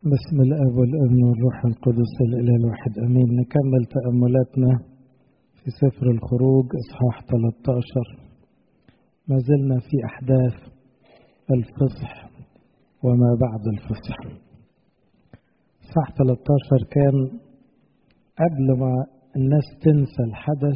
بسم الاب والابن والروح القدس الاله الواحد امين نكمل تاملاتنا في سفر الخروج اصحاح 13 ما زلنا في احداث الفصح وما بعد الفصح اصحاح 13 كان قبل ما الناس تنسى الحدث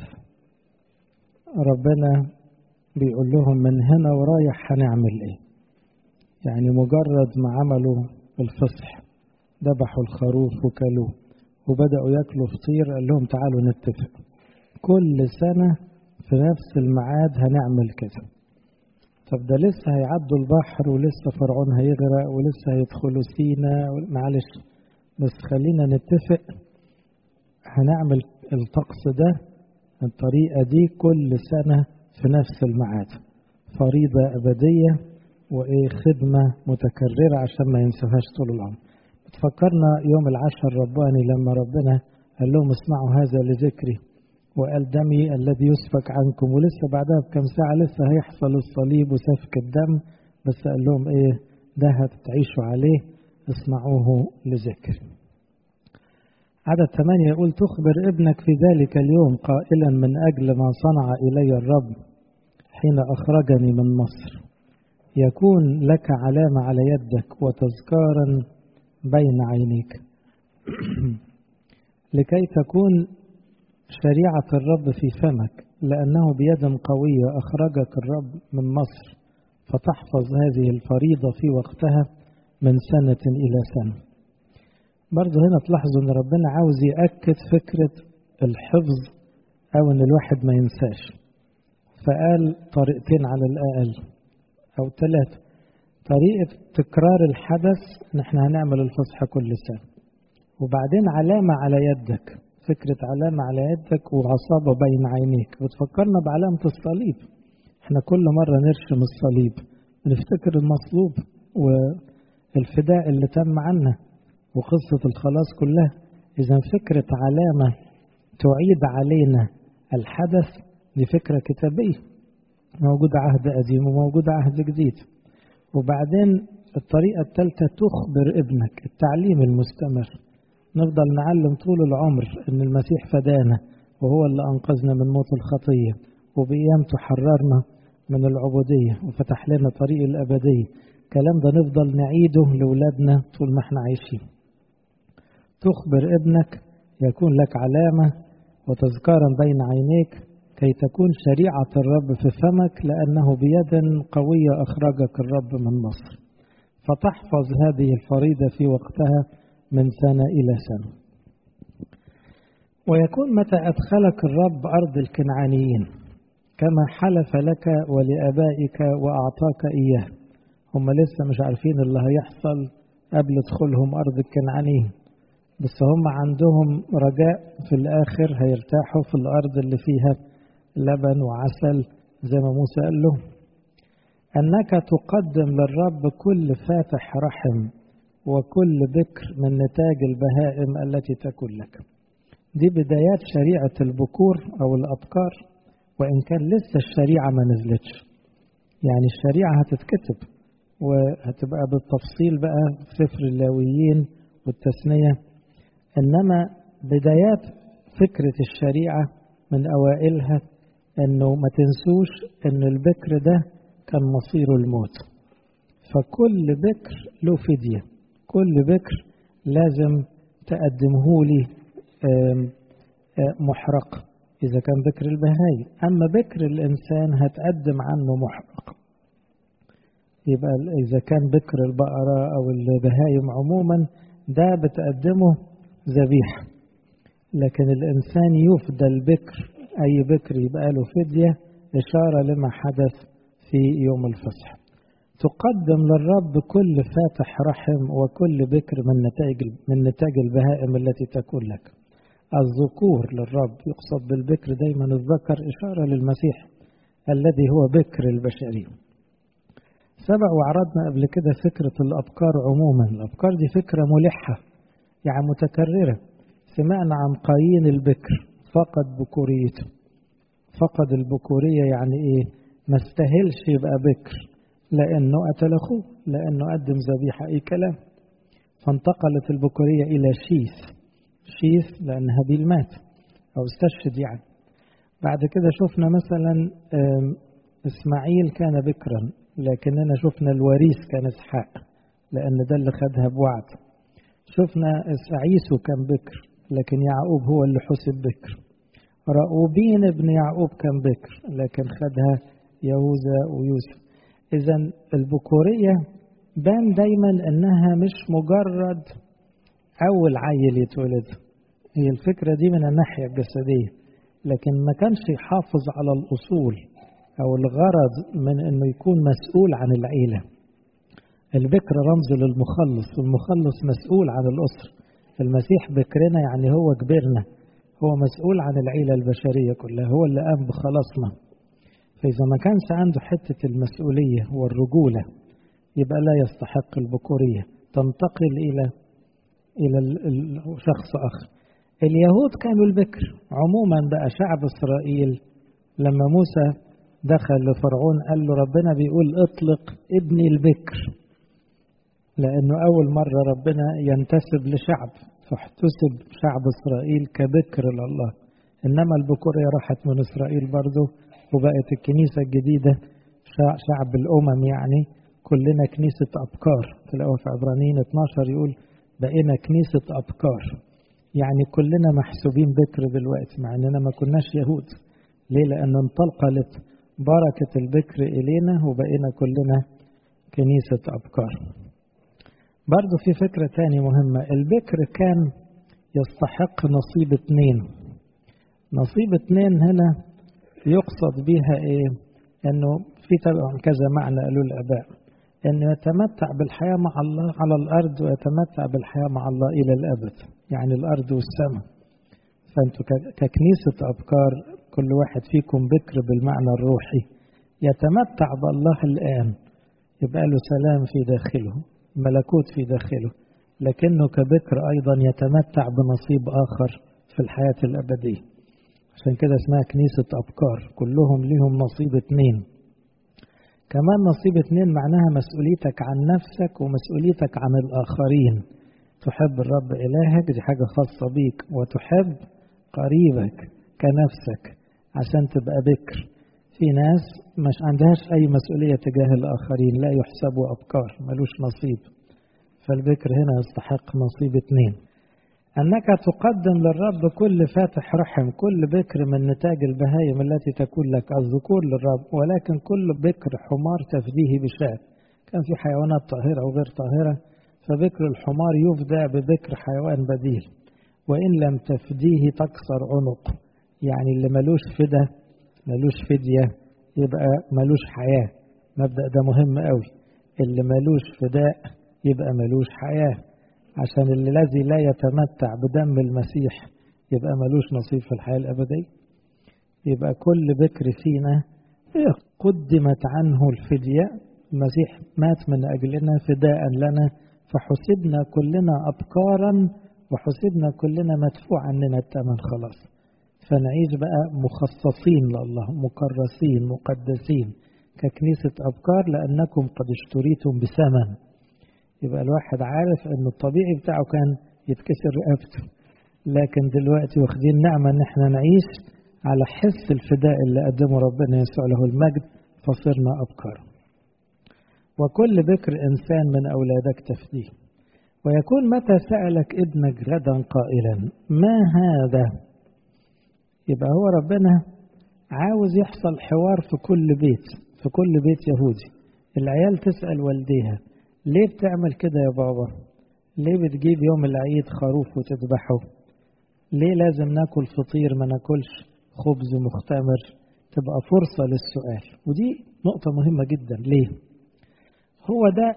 ربنا بيقول لهم من هنا ورايح هنعمل ايه يعني مجرد ما عملوا الفصح ذبحوا الخروف وكلوه وبدأوا ياكلوا فطير قال لهم تعالوا نتفق كل سنة في نفس الميعاد هنعمل كده طب ده لسه هيعدوا البحر ولسه فرعون هيغرق ولسه هيدخلوا سينا معلش بس خلينا نتفق هنعمل الطقس ده الطريقة دي كل سنة في نفس الميعاد فريضة أبدية وإيه خدمة متكررة عشان ما ينسوهاش طول العمر تفكرنا يوم العشر الرباني لما ربنا قال لهم اسمعوا هذا لذكري وقال دمي الذي يسفك عنكم ولسه بعدها بكم ساعة لسه هيحصل الصليب وسفك الدم بس قال لهم ايه ده هتتعيشوا عليه اسمعوه لذكري عدد ثمانية يقول تخبر ابنك في ذلك اليوم قائلا من أجل ما صنع إلي الرب حين أخرجني من مصر يكون لك علامة على يدك وتذكارا بين عينيك لكي تكون شريعة الرب في فمك لأنه بيد قوية أخرجك الرب من مصر فتحفظ هذه الفريضة في وقتها من سنة إلى سنة برضه هنا تلاحظوا أن ربنا عاوز يأكد فكرة الحفظ أو أن الواحد ما ينساش فقال طريقتين على الأقل أو ثلاثة طريقة تكرار الحدث نحن هنعمل الفصح كل سنة وبعدين علامة على يدك فكرة علامة على يدك وعصابة بين عينيك بتفكرنا بعلامة الصليب احنا كل مرة نرشم الصليب نفتكر المصلوب والفداء اللي تم عنا وقصة الخلاص كلها إذا فكرة علامة تعيد علينا الحدث دي فكرة كتابية موجودة عهد قديم وموجودة عهد جديد وبعدين الطريقة الثالثة تخبر ابنك التعليم المستمر نفضل نعلم طول العمر ان المسيح فدانا وهو اللي انقذنا من موت الخطية وبقيامته حررنا من العبودية وفتح لنا طريق الأبدية الكلام ده نفضل نعيده لأولادنا طول ما احنا عايشين تخبر ابنك يكون لك علامة وتذكارا بين عينيك كي تكون شريعة الرب في فمك لأنه بيد قوية أخرجك الرب من مصر فتحفظ هذه الفريضة في وقتها من سنة إلى سنة ويكون متى أدخلك الرب أرض الكنعانيين كما حلف لك ولآبائك وأعطاك إياه هم لسه مش عارفين اللي هيحصل قبل دخولهم أرض الكنعانيين بس هم عندهم رجاء في الآخر هيرتاحوا في الأرض اللي فيها لبن وعسل زي ما موسى قال له أنك تقدم للرب كل فاتح رحم وكل بكر من نتاج البهائم التي تكون لك دي بدايات شريعة البكور أو الأبكار وإن كان لسه الشريعة ما نزلتش يعني الشريعة هتتكتب وهتبقى بالتفصيل بقى في سفر اللاويين والتثنية إنما بدايات فكرة الشريعة من أوائلها انه ما تنسوش ان البكر ده كان مصيره الموت فكل بكر له فدية كل بكر لازم تقدمه لي محرق إذا كان بكر البهاي أما بكر الإنسان هتقدم عنه محرق يبقى إذا كان بكر البقرة أو البهايم عموما ده بتقدمه ذبيحة لكن الإنسان يفدى البكر أي بكر يبقى له فدية إشارة لما حدث في يوم الفصح تقدم للرب كل فاتح رحم وكل بكر من نتائج من نتاج البهائم التي تكون لك الذكور للرب يقصد بالبكر دايما الذكر إشارة للمسيح الذي هو بكر البشرية سبق وعرضنا قبل كده فكرة الأبكار عموما الأبكار دي فكرة ملحة يعني متكررة سمعنا عن قايين البكر فقد بكوريته فقد البكورية يعني ايه ما استاهلش يبقى بكر لانه قتل اخوه لانه قدم ذبيحة اي كلام فانتقلت البكورية إلى شيث شيث لأن هابيل مات أو استشهد يعني بعد كده شفنا مثلا إسماعيل كان بكرا لكننا شفنا الوريث كان إسحاق لأن ده اللي خدها بوعد شفنا عيسو كان بكر لكن يعقوب هو اللي حسب بكر رأوبين ابن يعقوب كان بكر لكن خدها يهوذا ويوسف إذا البكورية بان دايما إنها مش مجرد أول عيل يتولد هي الفكرة دي من الناحية الجسدية لكن ما كانش يحافظ على الأصول أو الغرض من إنه يكون مسؤول عن العيلة البكر رمز للمخلص والمخلص مسؤول عن الأسرة المسيح بكرنا يعني هو كبرنا هو مسؤول عن العيلة البشرية كلها هو اللي قام بخلاصنا فإذا ما كانش عنده حتة المسؤولية والرجولة يبقى لا يستحق البكورية تنتقل إلى إلى شخص آخر اليهود كانوا البكر عموما بقى شعب إسرائيل لما موسى دخل لفرعون قال له ربنا بيقول اطلق ابني البكر لأنه أول مرة ربنا ينتسب لشعب فاحتسب شعب إسرائيل كبكر لله إنما البكورية راحت من إسرائيل برضه وبقت الكنيسة الجديدة شعب الأمم يعني كلنا كنيسة أبكار في الأول في عبرانيين 12 يقول بقينا كنيسة أبكار يعني كلنا محسوبين بكر دلوقتي مع أننا ما كناش يهود ليه لأن انتقلت بركة البكر إلينا وبقينا كلنا كنيسة أبكار برضو في فكرة تانية مهمة البكر كان يستحق نصيب اتنين نصيب اتنين هنا يقصد بها ايه انه في طبعا كذا معنى قالوا الاباء انه يتمتع بالحياة مع الله على الارض ويتمتع بالحياة مع الله الى الابد يعني الارض والسماء فانتوا ككنيسة ابكار كل واحد فيكم بكر بالمعنى الروحي يتمتع بالله الان يبقى له سلام في داخله ملكوت في داخله لكنه كبكر أيضا يتمتع بنصيب آخر في الحياة الأبدية عشان كده اسمها كنيسة أبكار كلهم لهم نصيب اتنين كمان نصيب اتنين معناها مسؤوليتك عن نفسك ومسؤوليتك عن الآخرين تحب الرب إلهك دي حاجة خاصة بيك وتحب قريبك كنفسك عشان تبقى بكر في ناس مش عندهاش أي مسؤولية تجاه الآخرين لا يحسبوا أبكار ملوش نصيب فالبكر هنا يستحق نصيب اتنين أنك تقدم للرب كل فاتح رحم كل بكر من نتاج البهايم التي تكون لك الذكور للرب ولكن كل بكر حمار تفديه بشاة كان في حيوانات طاهرة وغير طاهرة فبكر الحمار يفدى ببكر حيوان بديل وإن لم تفديه تكسر عنق يعني اللي ملوش فدا ملوش فدية يبقى ملوش حياة مبدأ ده مهم قوي اللي ملوش فداء يبقى ملوش حياة عشان الذي لا يتمتع بدم المسيح يبقى ملوش نصيب في الحياة الأبدية يبقى كل بكر فينا قدمت عنه الفدية المسيح مات من أجلنا فداء لنا فحسبنا كلنا أبكارا وحسبنا كلنا مدفوع عننا الثمن خلاص فنعيش بقى مخصصين لله مكرسين مقدسين ككنيسة أبكار لأنكم قد اشتريتم بثمن يبقى الواحد عارف أن الطبيعي بتاعه كان يتكسر رقبته لكن دلوقتي واخدين نعمة أن احنا نعيش على حس الفداء اللي قدمه ربنا يسوع له المجد فصرنا أبكار وكل بكر إنسان من أولادك تفديه ويكون متى سألك ابنك غدا قائلا ما هذا يبقى هو ربنا عاوز يحصل حوار في كل بيت في كل بيت يهودي العيال تسأل والديها ليه بتعمل كده يا بابا ليه بتجيب يوم العيد خروف وتذبحه ليه لازم ناكل فطير ما ناكلش خبز مختمر تبقى فرصة للسؤال ودي نقطة مهمة جدا ليه هو ده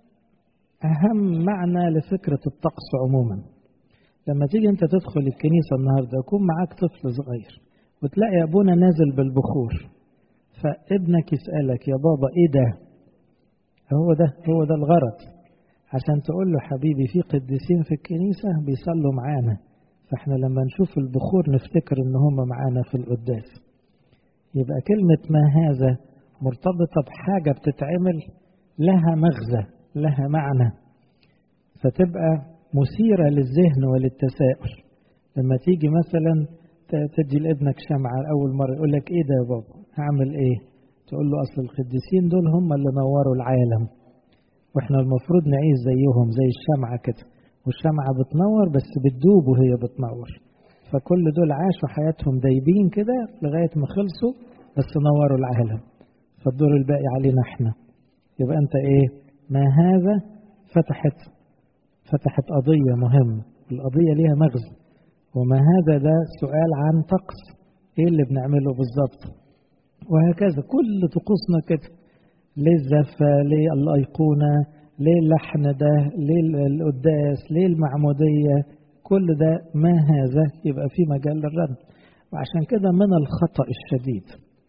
أهم معنى لفكرة الطقس عموما لما تيجي أنت تدخل الكنيسة النهاردة يكون معاك طفل صغير وتلاقي أبونا نازل بالبخور فابنك يسألك يا بابا إيه ده هو ده هو ده الغرض عشان تقول له حبيبي في قديسين في الكنيسة بيصلوا معانا فاحنا لما نشوف البخور نفتكر ان هم معانا في القداس يبقى كلمة ما هذا مرتبطة بحاجة بتتعمل لها مغزى لها معنى فتبقى مثيرة للذهن وللتساؤل لما تيجي مثلا تدي لابنك شمعة أول مرة يقول لك إيه ده يا بابا هعمل إيه تقول له أصل القديسين دول هم اللي نوروا العالم وإحنا المفروض نعيش زيهم زي الشمعة كده والشمعة بتنور بس بتدوب وهي بتنور فكل دول عاشوا حياتهم دايبين كده لغاية ما خلصوا بس نوروا العالم فالدور الباقي علينا احنا يبقى انت ايه ما هذا فتحت فتحت قضية مهمة القضية ليها مغزى وما هذا ده سؤال عن طقس ايه اللي بنعمله بالظبط وهكذا كل طقوسنا كده ليه الزفة ليه الأيقونة ليه اللحن ده ليه القداس ليه المعمودية كل ده ما هذا يبقى في مجال للرد وعشان كده من الخطأ الشديد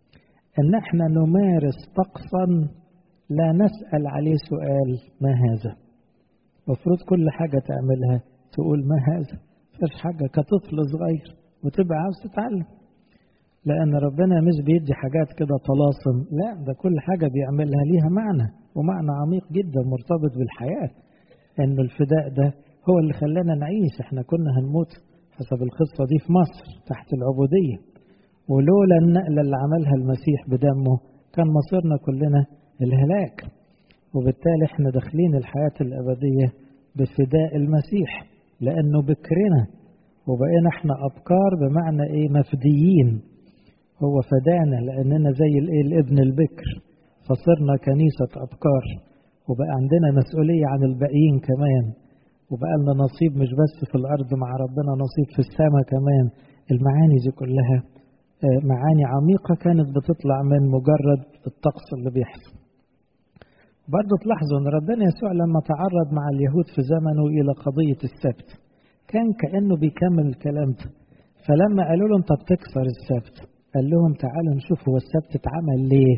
ان احنا نمارس طقسا لا نسأل عليه سؤال ما هذا المفروض كل حاجة تعملها تقول ما هذا فيش حاجة كطفل صغير وتبقى عاوز تتعلم لأن ربنا مش بيدي حاجات كده طلاسم لا ده كل حاجة بيعملها ليها معنى ومعنى عميق جدا مرتبط بالحياة إنه الفداء ده هو اللي خلانا نعيش احنا كنا هنموت حسب القصة دي في مصر تحت العبودية ولولا النقلة اللي عملها المسيح بدمه كان مصيرنا كلنا الهلاك وبالتالي احنا داخلين الحياة الأبدية بفداء المسيح لأنه بكرنا وبقينا احنا أبكار بمعنى ايه مفديين هو فدانا لأننا زي الايه الابن البكر فصرنا كنيسة أبكار وبقى عندنا مسؤولية عن الباقيين كمان وبقى لنا نصيب مش بس في الأرض مع ربنا نصيب في السماء كمان المعاني دي كلها معاني عميقة كانت بتطلع من مجرد الطقس اللي بيحصل برضه تلاحظوا ان ربنا يسوع لما تعرض مع اليهود في زمنه الى قضيه السبت كان كانه بيكمل الكلام ده فلما قالوا له انت بتكسر السبت قال لهم تعالوا نشوف هو السبت اتعمل ليه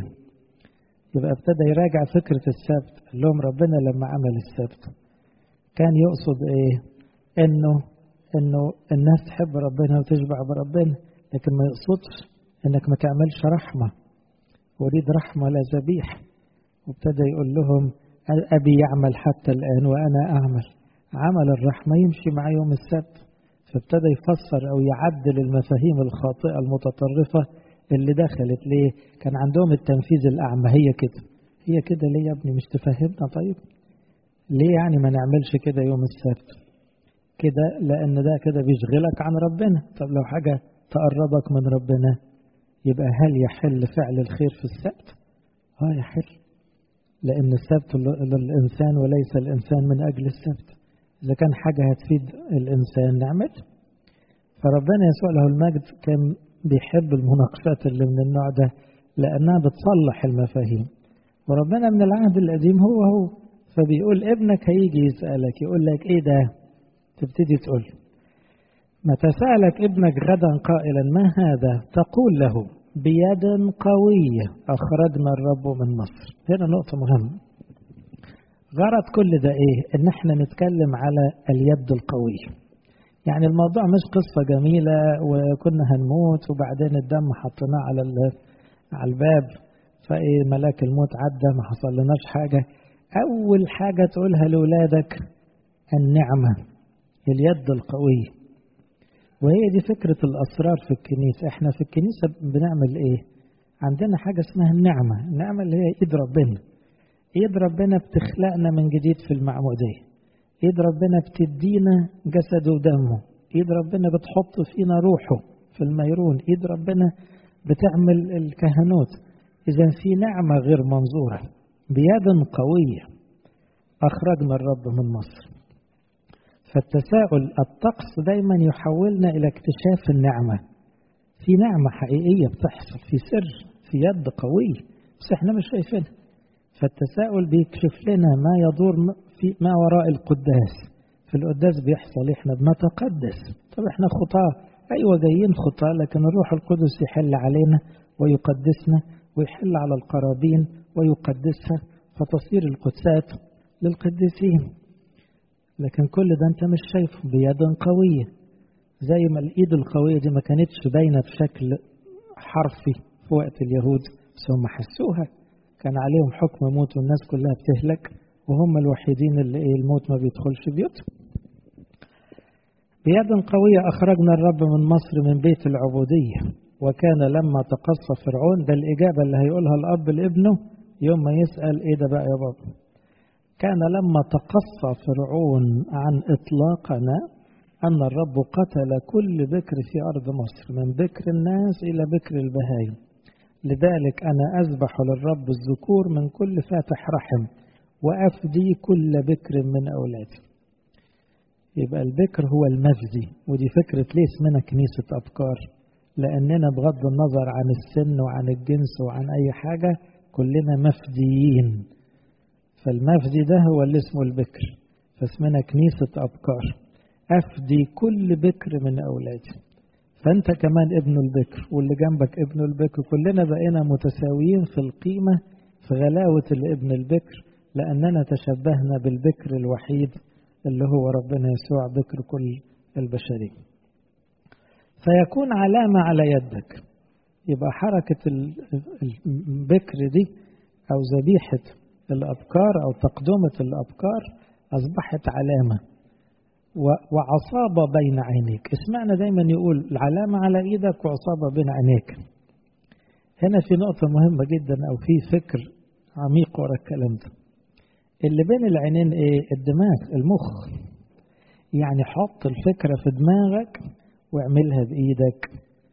يبقى ابتدى يراجع فكره السبت قال لهم ربنا لما عمل السبت كان يقصد ايه انه انه الناس تحب ربنا وتشبع بربنا لكن ما يقصدش انك ما تعملش رحمه اريد رحمه لا ذبيحه وابتدى يقول لهم أبي يعمل حتى الآن وأنا أعمل عمل الرحمة يمشي مع يوم السبت فابتدى يفسر أو يعدل المفاهيم الخاطئة المتطرفة اللي دخلت ليه كان عندهم التنفيذ الأعمى هي كده هي كده ليه يا ابني مش تفهمنا طيب ليه يعني ما نعملش كده يوم السبت كده لأن ده كده بيشغلك عن ربنا طب لو حاجة تقربك من ربنا يبقى هل يحل فعل الخير في السبت؟ اه يحل لأن السبت للإنسان وليس الإنسان من أجل السبت إذا كان حاجة هتفيد الإنسان نعمل فربنا يسوع له المجد كان بيحب المناقشات اللي من النوع ده لأنها بتصلح المفاهيم وربنا من العهد القديم هو هو فبيقول ابنك هيجي يسألك يقول لك إيه ده تبتدي تقول متى سألك ابنك غدا قائلا ما هذا تقول له بيد قوية أخرجنا الرب من مصر هنا نقطة مهمة غرض كل ده إيه إن احنا نتكلم على اليد القوية يعني الموضوع مش قصة جميلة وكنا هنموت وبعدين الدم حطيناه على على الباب فإيه ملاك الموت عدى ما حصل لناش حاجة أول حاجة تقولها لأولادك النعمة اليد القوية وهي دي فكرة الأسرار في الكنيسة احنا في الكنيسة بنعمل ايه عندنا حاجة اسمها النعمة النعمة اللي هي ايد ربنا ايد ربنا بتخلقنا من جديد في المعمودية ايد ربنا بتدينا جسده ودمه ايد ربنا بتحط فينا روحه في الميرون ايد ربنا بتعمل الكهنوت اذا في نعمة غير منظورة بيد قوية أخرجنا الرب من مصر فالتساؤل الطقس دايما يحولنا إلى اكتشاف النعمة في نعمة حقيقية بتحصل في سر في يد قوية بس احنا مش شايفينها فالتساؤل بيكشف لنا ما يدور في ما وراء القداس في القداس بيحصل احنا بنتقدس طب احنا خطاة ايوه جايين خطاة لكن الروح القدس يحل علينا ويقدسنا ويحل على القرابين ويقدسها فتصير القدسات للقديسين لكن كل ده انت مش شايفه بيد قوية زي ما الايد القوية دي ما كانتش باينة بشكل حرفي في وقت اليهود بس هم حسوها كان عليهم حكم موت والناس كلها بتهلك وهم الوحيدين اللي إيه الموت ما بيدخلش بيوتهم بيد قوية أخرجنا الرب من مصر من بيت العبودية وكان لما تقصى فرعون ده الإجابة اللي هيقولها الأب لابنه يوم ما يسأل إيه ده بقى يا بابا كان لما تقصى فرعون عن إطلاقنا أن الرب قتل كل بكر في أرض مصر من بكر الناس إلى بكر البهايم لذلك أنا أذبح للرب الذكور من كل فاتح رحم وأفدي كل بكر من أولادي يبقى البكر هو المفدي ودي فكرة ليه اسمنا كنيسة أبكار لأننا بغض النظر عن السن وعن الجنس وعن أي حاجة كلنا مفديين فالمفدي ده هو اللي اسمه البكر فاسمنا كنيسة أبكار أفدي كل بكر من أولادي فأنت كمان ابن البكر واللي جنبك ابن البكر كلنا بقينا متساويين في القيمة في غلاوة الابن البكر لأننا تشبهنا بالبكر الوحيد اللي هو ربنا يسوع بكر كل البشرية فيكون علامة على يدك يبقى حركة البكر دي أو ذبيحة الأبكار أو تقدمة الأبكار أصبحت علامة وعصابة بين عينيك اسمعنا دايما يقول العلامة على إيدك وعصابة بين عينيك هنا في نقطة مهمة جدا أو في فكر عميق ورا الكلام ده اللي بين العينين ايه الدماغ المخ يعني حط الفكرة في دماغك واعملها بإيدك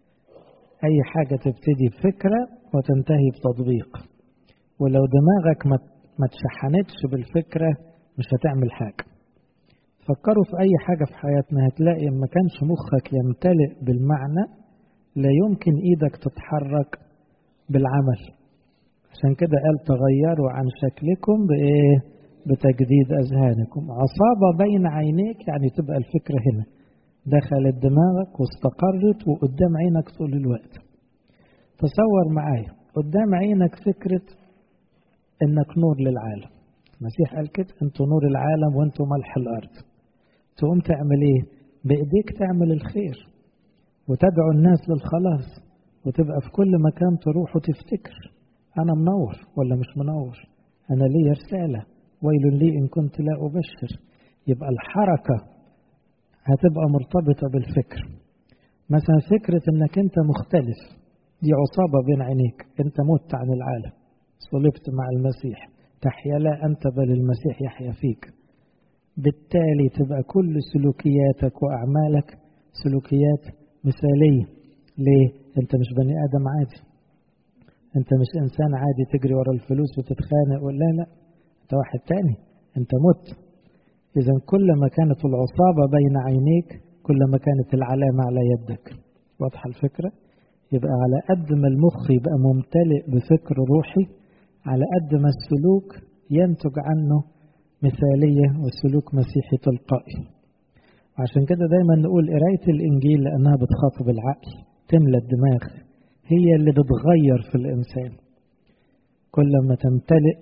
أي حاجة تبتدي بفكرة وتنتهي بتطبيق ولو دماغك ما ما تشحنتش بالفكرة مش هتعمل حاجة فكروا في أي حاجة في حياتنا هتلاقي ما كانش مخك يمتلئ بالمعنى لا يمكن إيدك تتحرك بالعمل عشان كده قال تغيروا عن شكلكم بإيه بتجديد أذهانكم عصابة بين عينيك يعني تبقى الفكرة هنا دخلت دماغك واستقرت وقدام عينك طول الوقت تصور معايا قدام عينك فكرة انك نور للعالم المسيح قال كده انتوا نور العالم وانتوا ملح الارض تقوم تعمل ايه بايديك تعمل الخير وتدعو الناس للخلاص وتبقى في كل مكان تروح وتفتكر انا منور ولا مش منور انا لي رسالة ويل لي ان كنت لا ابشر يبقى الحركة هتبقى مرتبطة بالفكر مثلا فكرة انك انت مختلف دي عصابة بين عينيك انت مت عن العالم صلبت مع المسيح تحيا لا أنت بل المسيح يحيا فيك بالتالي تبقى كل سلوكياتك وأعمالك سلوكيات مثالية ليه؟ أنت مش بني آدم عادي أنت مش إنسان عادي تجري ورا الفلوس وتتخانق ولا لا أنت واحد تاني أنت مت إذا كل ما كانت العصابة بين عينيك كل ما كانت العلامة على يدك واضحة الفكرة؟ يبقى على قد ما المخ يبقى ممتلئ بفكر روحي على قد ما السلوك ينتج عنه مثالية وسلوك مسيحي تلقائي عشان كده دايما نقول قراية الإنجيل لأنها بتخاطب العقل تملى الدماغ هي اللي بتغير في الإنسان كل ما تمتلئ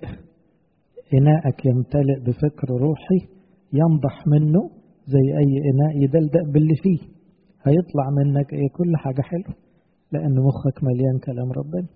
إناءك يمتلئ بفكر روحي ينضح منه زي أي إناء يدلدق باللي فيه هيطلع منك إيه كل حاجة حلوة لأن مخك مليان كلام ربنا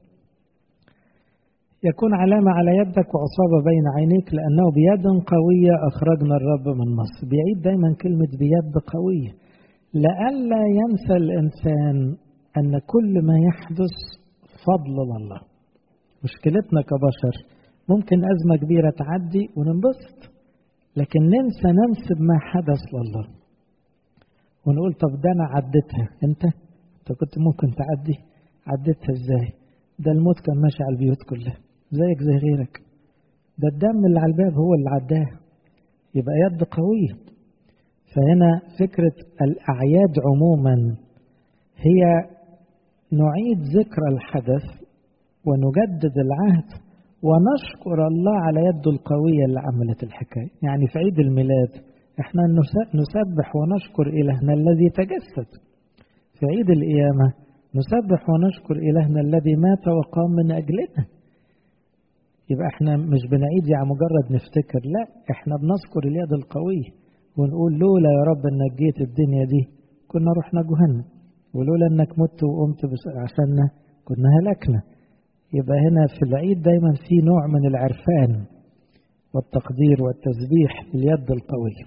يكون علامة على يدك وعصابة بين عينيك لأنه بيد قوية أخرجنا الرب من مصر بيعيد دايما كلمة بيد قوية لئلا ينسى الإنسان أن كل ما يحدث فضل الله مشكلتنا كبشر ممكن أزمة كبيرة تعدي وننبسط لكن ننسى ننسب ما حدث لله ونقول طب ده أنا عديتها أنت أنت كنت ممكن تعدي عديتها إزاي ده الموت كان ماشي على البيوت كلها زيك زي غيرك ده الدم اللي على الباب هو اللي عداه يبقى يد قوية فهنا فكرة الأعياد عموما هي نعيد ذكرى الحدث ونجدد العهد ونشكر الله على يده القوية اللي عملت الحكاية يعني في عيد الميلاد احنا نسبح ونشكر إلهنا الذي تجسد في عيد القيامة نسبح ونشكر إلهنا الذي مات وقام من أجلنا يبقى احنا مش بنعيد يعني مجرد نفتكر لا احنا بنذكر اليد القوية ونقول لولا يا رب انك جيت الدنيا دي كنا رحنا جهنم ولولا انك مت وقمت عشاننا كنا هلكنا يبقى هنا في العيد دايما في نوع من العرفان والتقدير والتسبيح اليد القوية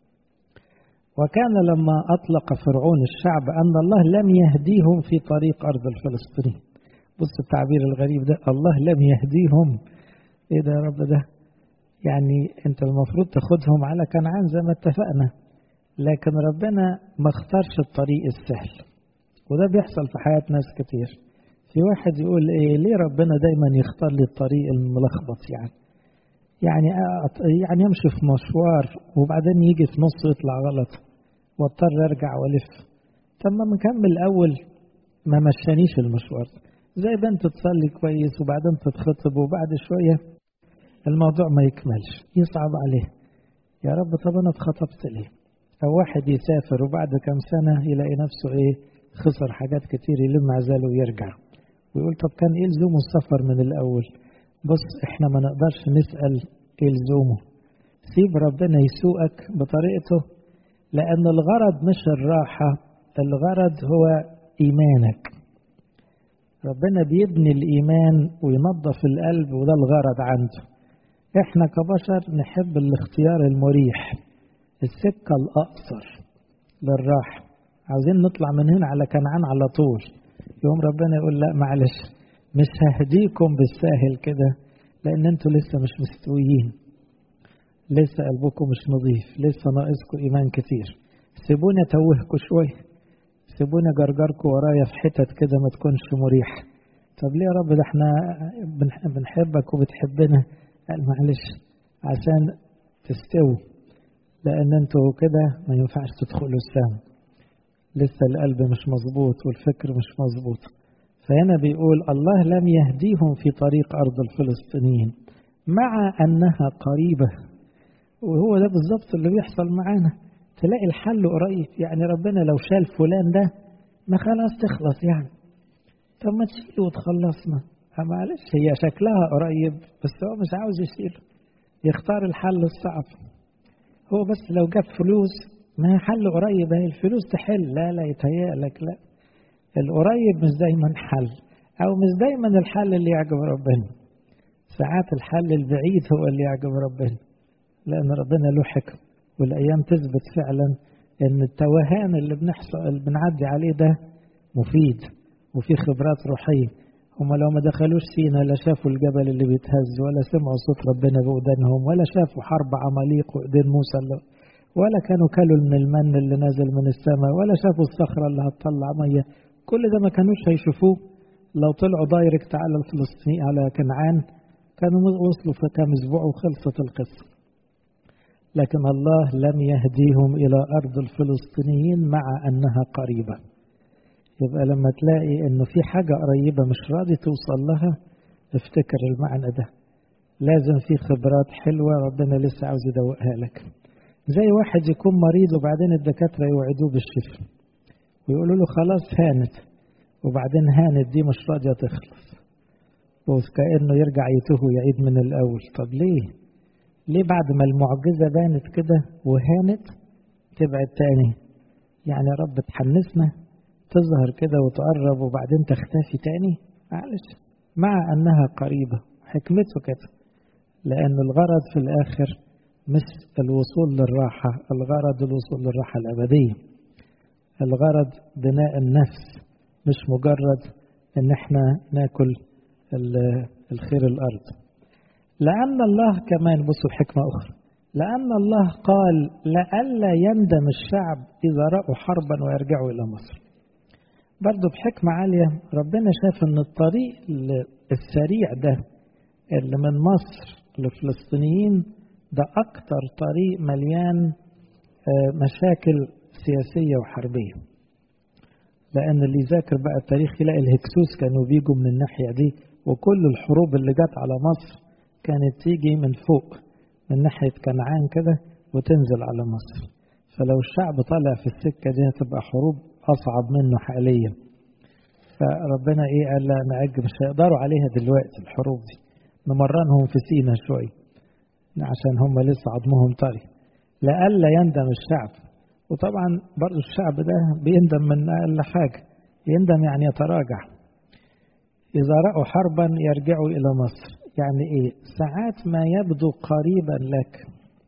وكان لما أطلق فرعون الشعب أن الله لم يهديهم في طريق أرض الفلسطينيين بص التعبير الغريب ده الله لم يهديهم ايه ده يا رب ده يعني انت المفروض تاخدهم على كنعان زي ما اتفقنا لكن ربنا ما اختارش الطريق السهل وده بيحصل في حياة ناس كتير في واحد يقول ايه ليه ربنا دايما يختار لي الطريق الملخبط يعني يعني يعني امشي في مشوار وبعدين يجي في نص يطلع غلط واضطر ارجع والف طب ما مكمل الاول ما مشانيش المشوار زي بنت تصلي كويس وبعدين تتخطب وبعد شويه الموضوع ما يكملش يصعب عليه يا رب طب انا اتخطبت ليه او واحد يسافر وبعد كم سنه يلاقي نفسه ايه خسر حاجات كتير يلم عزاله ويرجع ويقول طب كان ايه لزومه السفر من الاول بص احنا ما نقدرش نسال ايه لزومه سيب ربنا يسوقك بطريقته لان الغرض مش الراحه الغرض هو ايمانك ربنا بيبني الايمان وينظف القلب وده الغرض عنده احنا كبشر نحب الاختيار المريح السكه الاقصر للراحه عاوزين نطلع من هنا على كنعان على طول يوم ربنا يقول لا معلش مش ههديكم بالساهل كده لان انتوا لسه مش مستويين لسه قلبكم مش نظيف لسه ناقصكم ايمان كتير سيبوني اتوهكم شويه سيبوني جرجركم ورايا في حتت كده ما تكونش مريحه طب ليه يا رب ده احنا بنحبك وبتحبنا قال معلش عشان تستووا لان انتوا كده ما ينفعش تدخلوا السما لسه القلب مش مظبوط والفكر مش مظبوط فهنا بيقول الله لم يهديهم في طريق أرض الفلسطينيين مع أنها قريبة وهو ده بالظبط اللي بيحصل معانا تلاقي الحل قريب يعني ربنا لو شال فلان ده ما خلاص تخلص يعني طب ما تشيله وتخلصنا معلش هي شكلها قريب بس هو مش عاوز يشيله يختار الحل الصعب هو بس لو جاب فلوس ما هي حل قريب هي الفلوس تحل لا لا يتهيألك لا القريب مش دايما حل او مش دايما الحل اللي يعجب ربنا ساعات الحل البعيد هو اللي يعجب ربنا لان ربنا له حكم والايام تثبت فعلا ان التوهان اللي بنحصل اللي بنعدي عليه ده مفيد وفي خبرات روحيه هم لو ما دخلوش سينا لا شافوا الجبل اللي بيتهز ولا سمعوا صوت ربنا بودانهم ولا شافوا حرب عماليق وايدين موسى اللي ولا كانوا كلوا من المن اللي نازل من السماء ولا شافوا الصخره اللي هتطلع ميه كل ده ما كانوش هيشوفوه لو طلعوا دايركت على الفلسطيني على كنعان كانوا وصلوا في كام اسبوع وخلصت القصه لكن الله لم يهديهم الى ارض الفلسطينيين مع انها قريبه يبقى لما تلاقي انه في حاجه قريبه مش راضي توصل لها افتكر المعنى ده لازم في خبرات حلوه ربنا لسه عاوز يدوقها لك زي واحد يكون مريض وبعدين الدكاتره يوعدوه بالشفاء ويقولوا له خلاص هانت وبعدين هانت دي مش راضيه تخلص وكانه يرجع يتوه ويعيد من الاول طب ليه ليه بعد ما المعجزه بانت كده وهانت تبعد تاني يعني يا رب تحنسنا تظهر كده وتقرب وبعدين تختفي تاني معلش مع انها قريبه حكمته كده لان الغرض في الاخر مش الوصول للراحه الغرض الوصول للراحه الابديه الغرض بناء النفس مش مجرد ان احنا ناكل الخير الارض لان الله كمان بصوا حكمه اخرى لان الله قال لئلا يندم الشعب اذا راوا حربا ويرجعوا الى مصر برضه بحكمة عالية ربنا شاف ان الطريق السريع ده اللي من مصر لفلسطينيين ده اكتر طريق مليان مشاكل سياسية وحربية لأن اللي يذاكر بقى التاريخ يلاقي الهكسوس كانوا بيجوا من الناحية دي وكل الحروب اللي جت على مصر كانت تيجي من فوق من ناحية كنعان كده وتنزل على مصر فلو الشعب طالع في السكة دي هتبقى حروب أصعب منه حاليا فربنا إيه قال لا نأجل مش هيقدروا عليها دلوقتي الحروب دي نمرنهم في سينا شوية عشان هم لسه عظمهم طري لئلا يندم الشعب وطبعا برضو الشعب ده بيندم من أقل حاجة يندم يعني يتراجع إذا رأوا حربا يرجعوا إلى مصر يعني ايه ساعات ما يبدو قريبا لك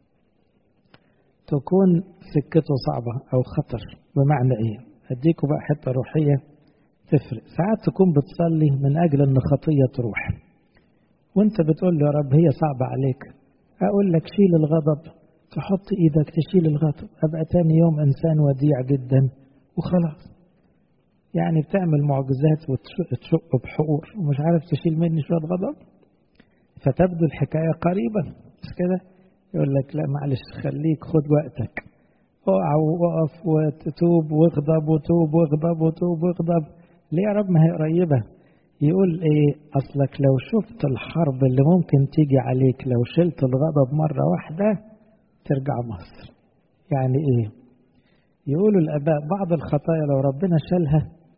تكون سكته صعبة أو خطر بمعنى إيه أديكوا بقى حتة روحية تفرق ساعات تكون بتصلي من أجل أن خطية تروح وانت بتقول له يا رب هي صعبة عليك أقول لك شيل الغضب تحط إيدك تشيل الغضب أبقى تاني يوم إنسان وديع جدا وخلاص يعني بتعمل معجزات وتشق بحقور ومش عارف تشيل مني شوية غضب فتبدو الحكاية قريبة مش كده يقول لك لا معلش خليك خد وقتك اقع وقف وتتوب واغضب وتوب واغضب وتوب واغضب ليه يا رب ما هي قريبة يقول ايه اصلك لو شفت الحرب اللي ممكن تيجي عليك لو شلت الغضب مرة واحدة ترجع مصر يعني ايه يقولوا الاباء بعض الخطايا لو ربنا شالها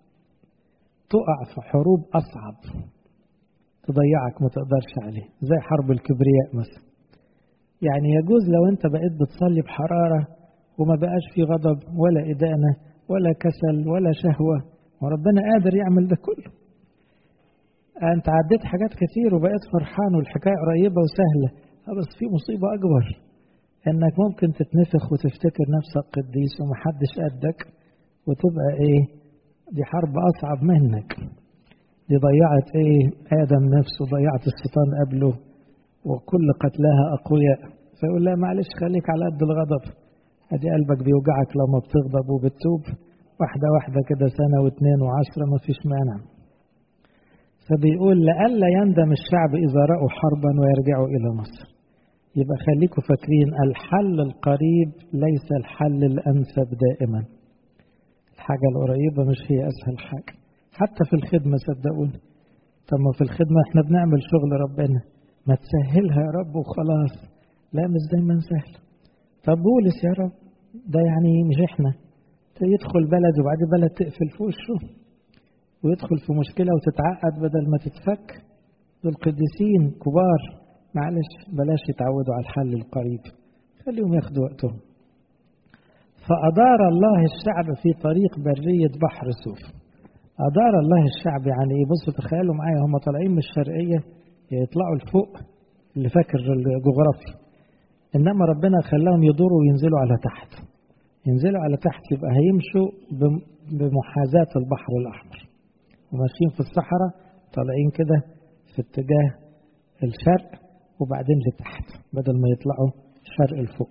تقع في حروب اصعب تضيعك ما تقدرش عليه زي حرب الكبرياء مثلا يعني يجوز لو انت بقيت بتصلي بحرارة وما بقاش في غضب ولا إدانة ولا كسل ولا شهوة وربنا قادر يعمل ده كله أنت عديت حاجات كتير وبقيت فرحان والحكاية قريبة وسهلة بس في مصيبة أكبر إنك ممكن تتنفخ وتفتكر نفسك قديس ومحدش قدك وتبقى إيه دي حرب أصعب منك دي ضيعت إيه آدم نفسه ضيعت الشيطان قبله وكل قتلاها أقوياء فيقول لا معلش خليك على قد الغضب ادي قلبك بيوجعك لما بتغضب وبتتوب واحدة واحدة كده سنة واثنين وعشرة ما فيش مانع فبيقول لئلا يندم الشعب إذا رأوا حربا ويرجعوا إلى مصر يبقى خليكم فاكرين الحل القريب ليس الحل الأنسب دائما الحاجة القريبة مش هي أسهل حاجة حتى في الخدمة صدقوني طب ما في الخدمة احنا بنعمل شغل ربنا ما تسهلها يا رب وخلاص لا مش دايما سهل طب بولس يا رب ده يعني مش احنا يدخل بلد وبعدين بلد تقفل في وشه ويدخل في مشكلة وتتعقد بدل ما تتفك دول قديسين كبار معلش بلاش يتعودوا على الحل القريب خليهم ياخدوا وقتهم فأدار الله الشعب في طريق برية بحر سوف أدار الله الشعب يعني ايه بصوا تخيلوا معايا هم طالعين من الشرقية يطلعوا لفوق اللي فاكر الجغرافيا انما ربنا خلاهم يدوروا وينزلوا على تحت ينزلوا على تحت يبقى هيمشوا بمحاذاة البحر الأحمر وماشيين في الصحراء طالعين كده في اتجاه الشرق وبعدين لتحت بدل ما يطلعوا شرق لفوق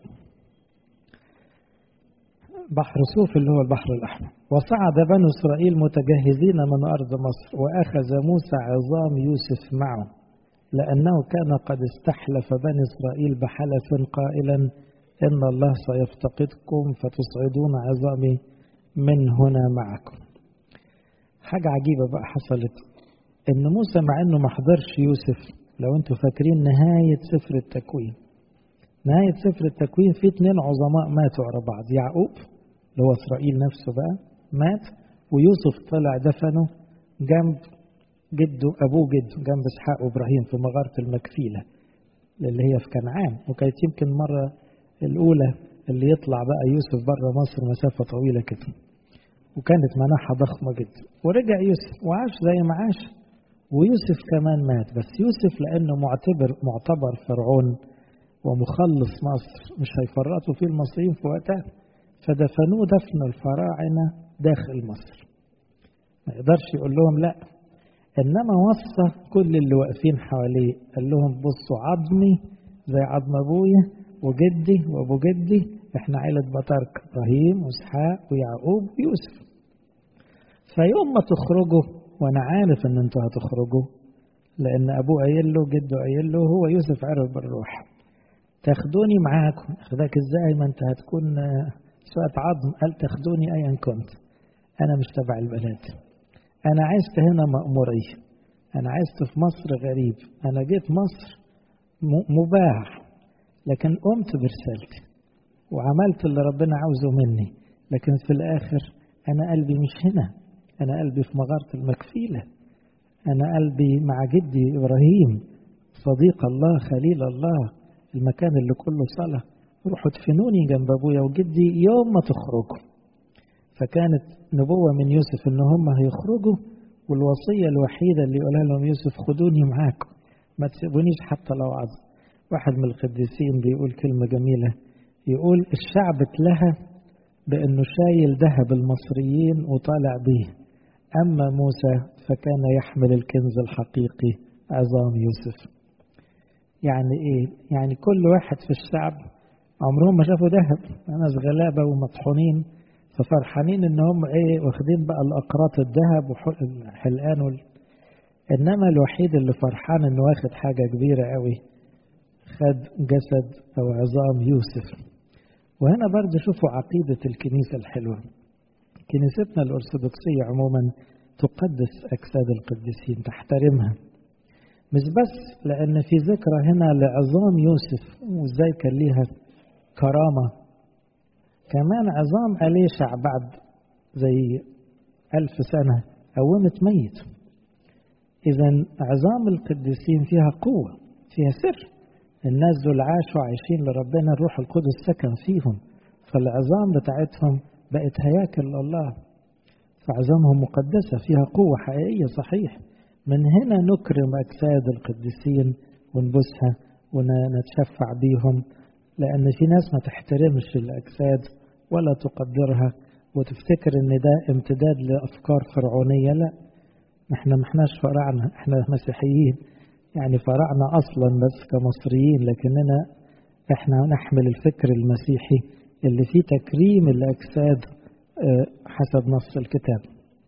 بحر صوف اللي هو البحر الأحمر وصعد بنو إسرائيل متجهزين من أرض مصر وأخذ موسى عظام يوسف معه لأنه كان قد استحلف بني إسرائيل بحلف قائلا إن الله سيفتقدكم فتصعدون عظامي من هنا معكم حاجة عجيبة بقى حصلت إن موسى مع إنه ما حضرش يوسف لو أنتوا فاكرين نهاية سفر التكوين نهاية سفر التكوين في اتنين عظماء ماتوا على بعض يعقوب اللي هو إسرائيل نفسه بقى مات ويوسف طلع دفنه جنب جده أبوه جده جنب إسحاق وإبراهيم في مغارة المكفيلة اللي هي في كنعان وكانت يمكن مرة الأولى اللي يطلع بقى يوسف بره مصر مسافة طويلة كده وكانت مناحة ضخمة جدا ورجع يوسف وعاش زي ما عاش ويوسف كمان مات بس يوسف لأنه معتبر معتبر فرعون ومخلص مصر مش هيفرطوا فيه المصريين في وقتها فدفنوه دفن الفراعنة داخل مصر ما يقدرش يقول لهم لا إنما وصى كل اللي واقفين حواليه قال لهم بصوا عظمي زي عظم أبويا وجدي وأبو جدي إحنا عيلة بطارك إبراهيم وإسحاق ويعقوب ويوسف فيوم ما تخرجوا وأنا عارف إن أنتوا هتخرجوا لأن أبوه قايل له جده قايل له هو يوسف عرف بالروح تاخدوني معاكم أخدك إزاي ما أنت هتكون سوءة عظم قال تاخدوني أيا كنت أنا مش تبع البلد أنا عشت هنا مأمورية أنا عشت في مصر غريب أنا جيت مصر مباح لكن قمت برسالتي وعملت اللي ربنا عاوزه مني لكن في الآخر أنا قلبي مش هنا أنا قلبي في مغارة المكفيلة أنا قلبي مع جدي إبراهيم صديق الله خليل الله المكان اللي كله صلاة روحوا ادفنوني جنب أبويا وجدي يوم ما تخرجوا فكانت نبوة من يوسف إن هم هيخرجوا والوصية الوحيدة اللي يقولها لهم يوسف خدوني معاكم ما تسيبونيش حتى لو عظم واحد من القديسين بيقول كلمة جميلة يقول الشعب اتلهى بأنه شايل ذهب المصريين وطالع بيه أما موسى فكان يحمل الكنز الحقيقي عظام يوسف يعني إيه؟ يعني كل واحد في الشعب عمرهم ما شافوا ذهب ناس غلابة ومطحونين ففرحانين ان هم ايه واخدين بقى الاقراط الذهب والحلقان وال... انما الوحيد اللي فرحان انه واخد حاجه كبيره قوي خد جسد او عظام يوسف وهنا برضه شوفوا عقيده الكنيسه الحلوه كنيستنا الارثوذكسيه عموما تقدس اجساد القديسين تحترمها مش بس لان في ذكرى هنا لعظام يوسف وازاي كان ليها كرامه كمان عظام أليشع بعد زي ألف سنة قومت ميت إذا عظام القديسين فيها قوة فيها سر الناس دول عاشوا عايشين لربنا الروح القدس سكن فيهم فالعظام بتاعتهم بقت هياكل الله فعظامهم مقدسة فيها قوة حقيقية صحيح من هنا نكرم أجساد القديسين ونبوسها ونتشفع بيهم لأن في ناس ما تحترمش الأجساد ولا تقدرها وتفتكر إن ده امتداد لأفكار فرعونية لا احنا ما احناش فراعنة احنا مسيحيين يعني فراعنة أصلا بس كمصريين لكننا احنا نحمل الفكر المسيحي اللي فيه تكريم الأجساد حسب نص الكتاب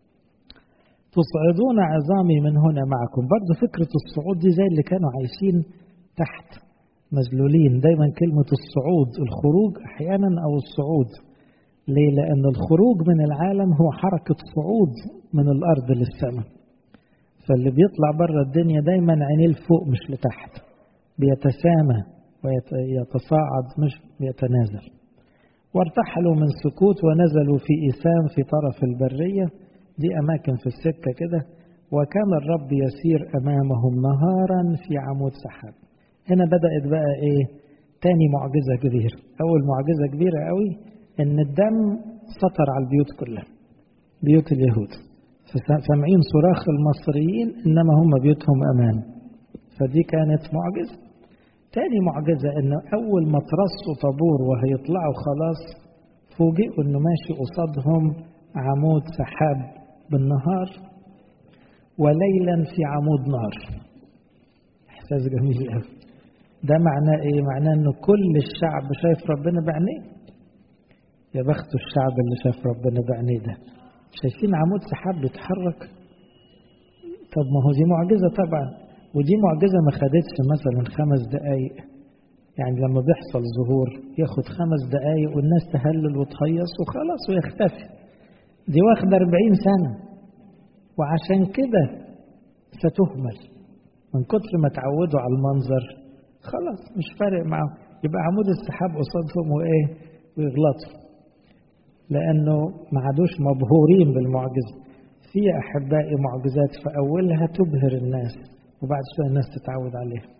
تصعدون عظامي من هنا معكم برضو فكرة الصعود دي زي اللي كانوا عايشين تحت مذلولين دايما كلمة الصعود الخروج أحيانا أو الصعود ليه؟ لأن الخروج من العالم هو حركة صعود من الأرض للسماء فاللي بيطلع بره الدنيا دايما عينيه لفوق مش لتحت بيتسامى ويتصاعد مش بيتنازل وارتحلوا من سكوت ونزلوا في إيثام في طرف البرية دي أماكن في السكة كده وكان الرب يسير أمامهم نهارا في عمود سحاب هنا بدأت بقى إيه تاني معجزة كبيرة أول معجزة كبيرة قوي إن الدم سطر على البيوت كلها بيوت اليهود فسامعين صراخ المصريين إنما هم بيوتهم أمان فدي كانت معجزة تاني معجزة إن أول ما ترصوا طابور وهيطلعوا خلاص فوجئوا إنه ماشي قصادهم عمود سحاب بالنهار وليلا في عمود نار إحساس جميل قوي ده معناه ايه معناه انه كل الشعب شايف ربنا بعينيه يا بخت الشعب اللي شاف ربنا بعينيه ده شايفين عمود سحاب بيتحرك طب ما هو دي معجزة طبعا ودي معجزة ما خدتش مثلا خمس دقايق يعني لما بيحصل ظهور ياخد خمس دقايق والناس تهلل وتهيص وخلاص ويختفي دي واخدة أربعين سنة وعشان كده ستهمل من كتر ما تعودوا على المنظر خلاص مش فارق معاهم يبقى عمود السحاب قصادهم وايه ويغلطوا لانه ما عادوش مبهورين بالمعجزه في احبائي معجزات في اولها تبهر الناس وبعد شويه الناس تتعود عليها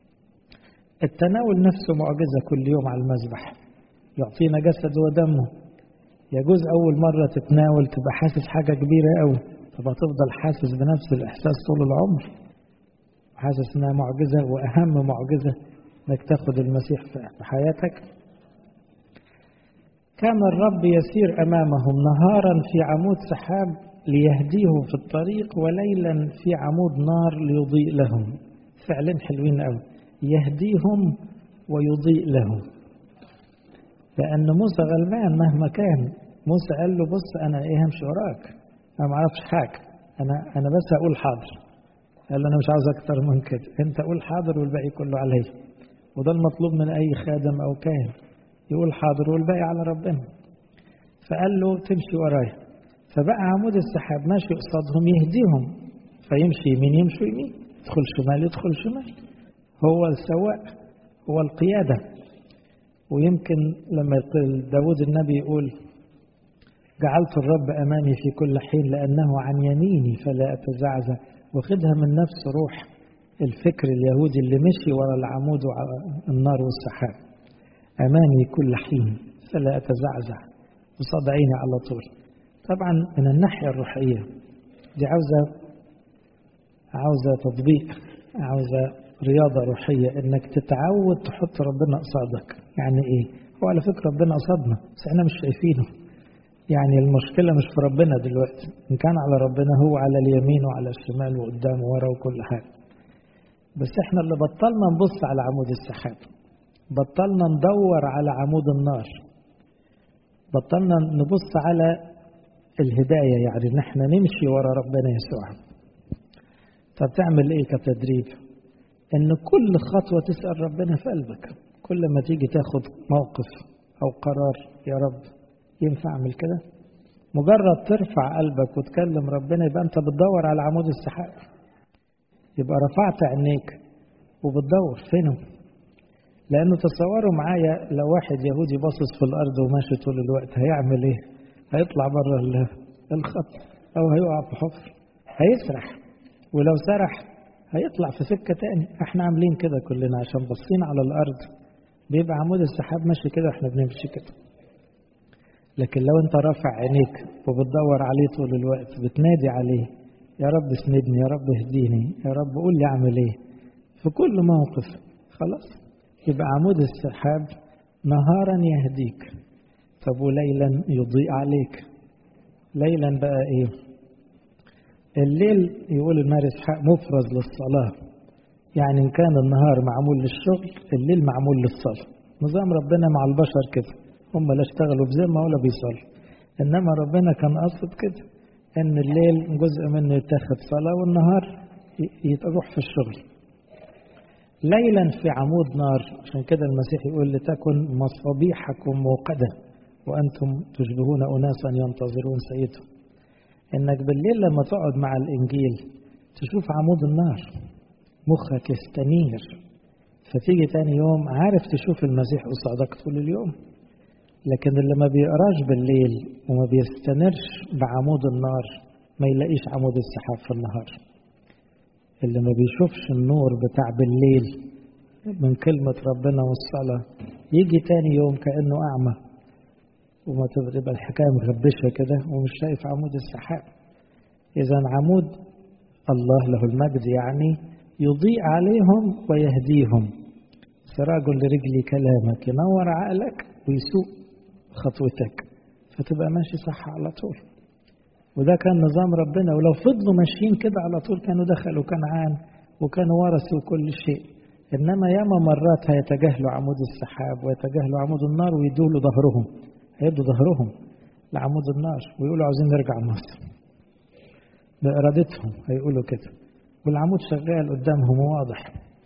التناول نفسه معجزه كل يوم على المذبح يعطينا جسد ودمه يجوز اول مره تتناول تبقى حاسس حاجه كبيره قوي تبقى تفضل حاسس بنفس الاحساس طول العمر حاسس انها معجزه واهم معجزه انك تاخد المسيح في حياتك كان الرب يسير امامهم نهارا في عمود سحاب ليهديهم في الطريق وليلا في عمود نار ليضيء لهم فعلين حلوين قوي يهديهم ويضيء لهم لان موسى غلبان مهما كان موسى قال له بص انا ايه همشي وراك انا ما اعرفش حاجه انا انا بس هقول حاضر قال له انا مش عاوز اكتر من كده انت قول حاضر والباقي كله عليا وده المطلوب من اي خادم او كاهن يقول حاضر والباقي على ربنا فقال له تمشي ورايا فبقى عمود السحاب ماشي قصادهم يهديهم فيمشي يمين يمشوا يمين يدخل شمال يدخل شمال هو السواق هو القيادة ويمكن لما داود النبي يقول جعلت الرب أمامي في كل حين لأنه عن يميني فلا أتزعزع واخدها من نفس روح الفكر اليهودي اللي مشي ورا العمود والنار والسحاب أمامي كل حين فلا أتزعزع قصاد عيني على طول طبعا من الناحية الروحية دي عاوزة عاوزة تطبيق عاوزة رياضة روحية إنك تتعود تحط ربنا قصادك يعني إيه؟ هو على فكرة ربنا قصادنا بس إحنا مش شايفينه يعني المشكلة مش في ربنا دلوقتي إن كان على ربنا هو على اليمين وعلى الشمال وقدام وورا وكل حاجة بس إحنا اللي بطلنا نبص على عمود السحاب بطلنا ندور على عمود النار بطلنا نبص على الهداية يعني إن إحنا نمشي ورا ربنا يسوع طب تعمل إيه كتدريب؟ إن كل خطوة تسأل ربنا في قلبك كل ما تيجي تاخد موقف أو قرار يا رب ينفع أعمل كده؟ مجرد ترفع قلبك وتكلم ربنا يبقى أنت بتدور على عمود السحاب يبقى رفعت عينيك وبتدور فينه لأنه تصوروا معايا لو واحد يهودي باصص في الأرض وماشي طول الوقت هيعمل إيه؟ هيطلع بره الخط أو هيقع في حفر هيسرح ولو سرح هيطلع في سكة تاني احنا عاملين كده كلنا عشان باصين على الأرض بيبقى عمود السحاب ماشي كده احنا بنمشي كده لكن لو انت رافع عينيك وبتدور عليه طول الوقت بتنادي عليه يا رب اسندني يا رب اهديني يا رب قول لي اعمل ايه في كل موقف خلاص يبقى عمود السحاب نهارا يهديك طب وليلا يضيء عليك ليلا بقى ايه الليل يقول النار اسحاق مفرز للصلاة يعني إن كان النهار معمول للشغل الليل معمول للصلاة نظام ربنا مع البشر كده هم لا اشتغلوا بذمة ولا بيصلوا إنما ربنا كان قصد كده إن الليل جزء منه يتاخد صلاة والنهار يروح في الشغل ليلا في عمود نار عشان كده المسيح يقول لتكن مصابيحكم موقدة وأنتم تشبهون أناسا ينتظرون سيدهم إنك بالليل لما تقعد مع الإنجيل تشوف عمود النار مخك يستنير فتيجي تاني يوم عارف تشوف المسيح قصادك طول اليوم لكن اللي ما بيقراش بالليل وما بيستنرش بعمود النار ما يلاقيش عمود السحاب في النهار اللي ما بيشوفش النور بتاع بالليل من كلمة ربنا والصلاة يجي تاني يوم كأنه أعمى وما تبقى الحكاية مغبشة كده ومش شايف عمود السحاب إذا عمود الله له المجد يعني يضيء عليهم ويهديهم سراج لرجلي كلامك ينور عقلك ويسوق خطوتك فتبقى ماشي صح على طول وده كان نظام ربنا ولو فضلوا ماشيين كده على طول كانوا دخلوا كنعان وكانوا ورثوا كل شيء إنما ياما مرات هيتجاهلوا عمود السحاب ويتجاهلوا عمود النار ويدوا له ظهرهم هيدوا ظهرهم لعمود النار ويقولوا عاوزين نرجع مصر بإرادتهم هيقولوا كده والعمود شغال قدامهم واضح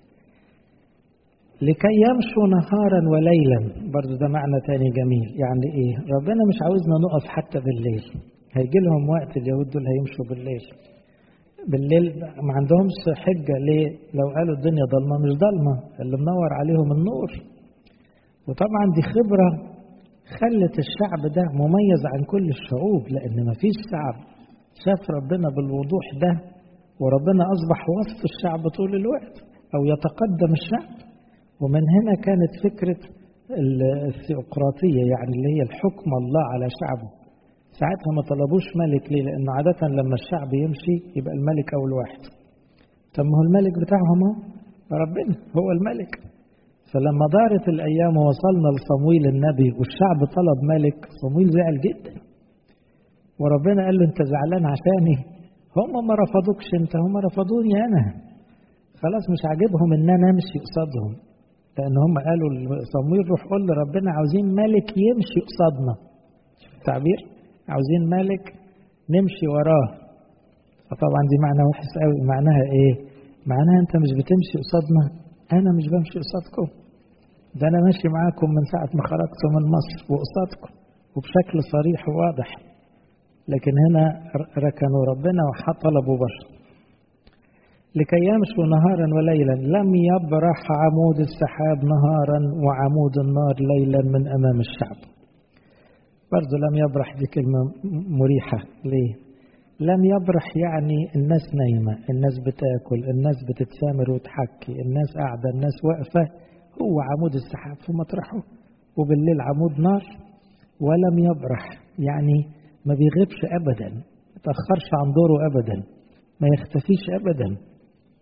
لكي يمشوا نهارا وليلا برضو ده معنى تاني جميل يعني ايه ربنا مش عاوزنا نقف حتى بالليل هيجي لهم وقت اليهود دول هيمشوا بالليل بالليل ما عندهمش حجة ليه لو قالوا الدنيا ضلمة مش ضلمة اللي منور عليهم النور وطبعا دي خبرة خلت الشعب ده مميز عن كل الشعوب لأن ما فيش شعب شاف ربنا بالوضوح ده وربنا أصبح وسط الشعب طول الوقت أو يتقدم الشعب ومن هنا كانت فكرة الثيوقراطية يعني اللي هي الحكم الله على شعبه ساعتها ما طلبوش ملك ليه لأنه عادة لما الشعب يمشي يبقى الملك أول واحد طب ما هو الملك بتاعهم ربنا هو الملك فلما دارت الأيام ووصلنا لصمويل النبي والشعب طلب ملك صمويل زعل جدا وربنا قال له أنت زعلان عشاني هم ما رفضوكش أنت هم رفضوني أنا خلاص مش عاجبهم إن أنا أمشي قصادهم لأن هم قالوا صمويل روح قول لربنا عاوزين ملك يمشي قصادنا شوف التعبير عاوزين ملك نمشي وراه فطبعا دي معنى وحش قوي معناها ايه معناها انت مش بتمشي قصادنا انا مش بمشي قصادكم ده انا ماشي معاكم من ساعه ما خرجت من مصر وقصادكم وبشكل صريح وواضح لكن هنا ركنوا ربنا وطلبوا بشر لكي يمشوا نهارا وليلا لم يبرح عمود السحاب نهارا وعمود النار ليلا من امام الشعب برضه لم يبرح دي كلمة مريحة ليه؟ لم يبرح يعني الناس نايمة الناس بتاكل الناس بتتسامر وتحكي الناس قاعدة الناس واقفة هو عمود السحاب في مطرحه وبالليل عمود نار ولم يبرح يعني ما بيغيبش أبدا ما تأخرش عن دوره أبدا ما يختفيش أبدا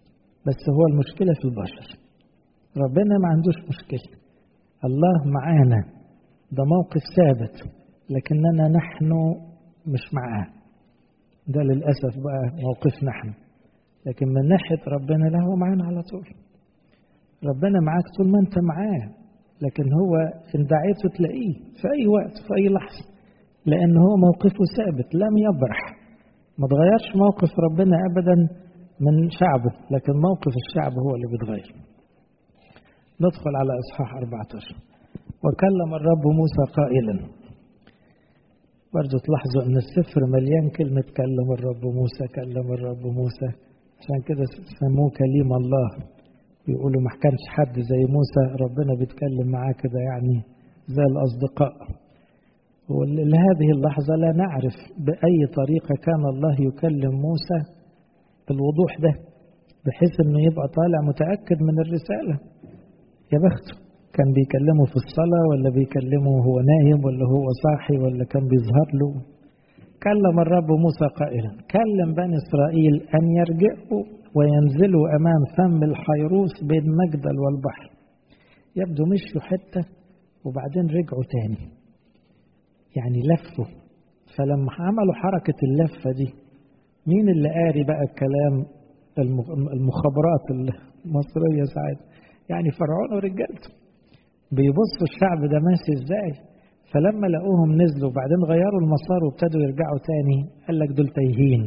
بس هو المشكلة في البشر ربنا ما عندوش مشكلة الله معانا ده موقف ثابت لكننا نحن مش معاه ده للأسف بقى موقفنا احنا لكن من ناحية ربنا لا هو معانا على طول ربنا معاك طول ما انت معاه لكن هو ان دعيته تلاقيه في اي وقت في اي لحظة لان هو موقفه ثابت لم يبرح ما تغيرش موقف ربنا ابدا من شعبه لكن موقف الشعب هو اللي بيتغير ندخل على اصحاح 14 وكلم الرب موسى قائلا برضه تلاحظوا ان السفر مليان كلمة كلم الرب موسى كلم الرب موسى عشان كده سموه كليم الله بيقولوا ما كانش حد زي موسى ربنا بيتكلم معاه كده يعني زي الأصدقاء ولهذه اللحظة لا نعرف بأي طريقة كان الله يكلم موسى بالوضوح ده بحيث انه يبقى طالع متأكد من الرسالة يا بخته كان بيكلمه في الصلاة ولا بيكلمه وهو نايم ولا هو صاحي ولا كان بيظهر له كلم الرب موسى قائلا كلم بني إسرائيل أن يرجعوا وينزلوا أمام فم الحيروس بين مجدل والبحر يبدو مشوا حتة وبعدين رجعوا تاني يعني لفوا فلما عملوا حركة اللفة دي مين اللي قاري بقى الكلام المخابرات المصرية ساعات يعني فرعون ورجالته بيبصوا الشعب ده ماشي ازاي فلما لقوهم نزلوا وبعدين غيروا المسار وابتدوا يرجعوا تاني قال لك دول تايهين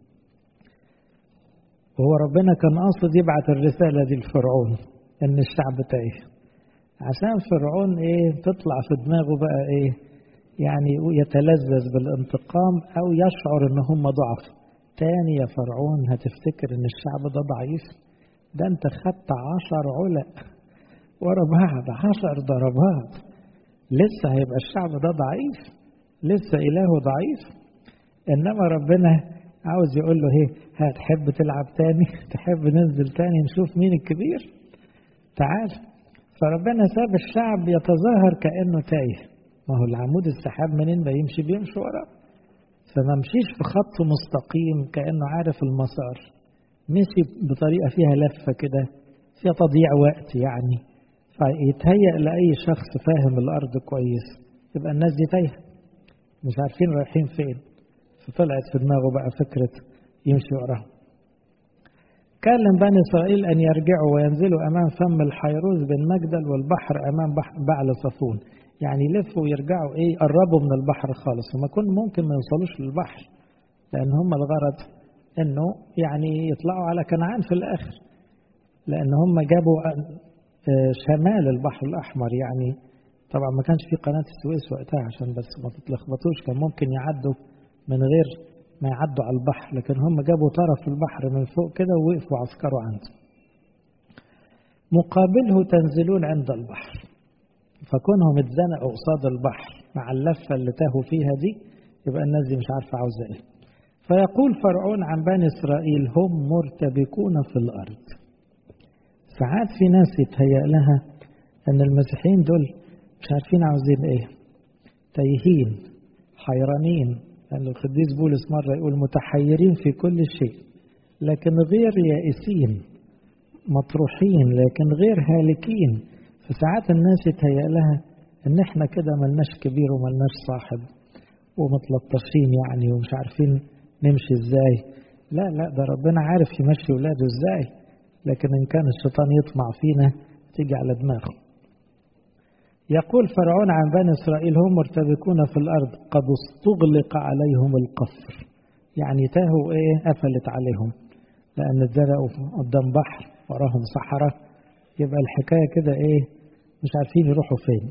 وهو ربنا كان قاصد يبعت الرسالة دي لفرعون ان الشعب تايه عشان فرعون ايه تطلع في دماغه بقى ايه يعني يتلذذ بالانتقام او يشعر ان هم ضعف تاني يا فرعون هتفتكر ان الشعب ده ضعيف ده انت خدت عشر علق ورا بعض عشر ضربات لسه هيبقى الشعب ده ضعيف لسه إلهه ضعيف إنما ربنا عاوز يقول له ايه هتحب تلعب تاني تحب ننزل تاني نشوف مين الكبير تعال فربنا ساب الشعب يتظاهر كأنه تايه ما هو العمود السحاب منين ما يمشي بيمشي وراه فما مشيش في خط مستقيم كأنه عارف المسار مشي بطريقة فيها لفة كده فيها تضييع وقت يعني فيتهيأ لأي شخص فاهم الأرض كويس يبقى الناس دي تايهة مش عارفين رايحين فين فطلعت في دماغه بقى فكرة يمشي وراهم كلم بني إسرائيل أن يرجعوا وينزلوا أمام فم الحيروز بين مجدل والبحر أمام بعل صفون يعني يلفوا ويرجعوا إيه قربوا من البحر خالص وما كن ممكن ما يوصلوش للبحر لأن هم الغرض إنه يعني يطلعوا على كنعان في الآخر لأن هم جابوا شمال البحر الأحمر يعني طبعا ما كانش في قناة السويس وقتها عشان بس ما تتلخبطوش كان ممكن يعدوا من غير ما يعدوا على البحر لكن هم جابوا طرف البحر من فوق كده ووقفوا عسكروا عنده مقابله تنزلون عند البحر فكونهم اتزنقوا قصاد البحر مع اللفة اللي تاهوا فيها دي يبقى الناس دي مش عارفة عاوزة ايه فيقول فرعون عن بني إسرائيل هم مرتبكون في الأرض ساعات في ناس يتهيأ لها أن المسيحيين دول مش عارفين عاوزين إيه تايهين حيرانين لأن القديس بولس مرة يقول متحيرين في كل شيء لكن غير يائسين مطروحين لكن غير هالكين فساعات الناس يتهيأ لها ان احنا كده ملناش كبير وملناش صاحب ومتلطشين يعني ومش عارفين نمشي ازاي لا لا ده ربنا عارف يمشي ولاده ازاي لكن ان كان الشيطان يطمع فينا تيجي على دماغه يقول فرعون عن بني إسرائيل هم مرتبكون في الأرض قد استغلق عليهم القصر يعني تاهوا إيه قفلت عليهم لأن اتزرقوا قدام بحر وراهم صحراء يبقى الحكاية كده إيه مش عارفين يروحوا فين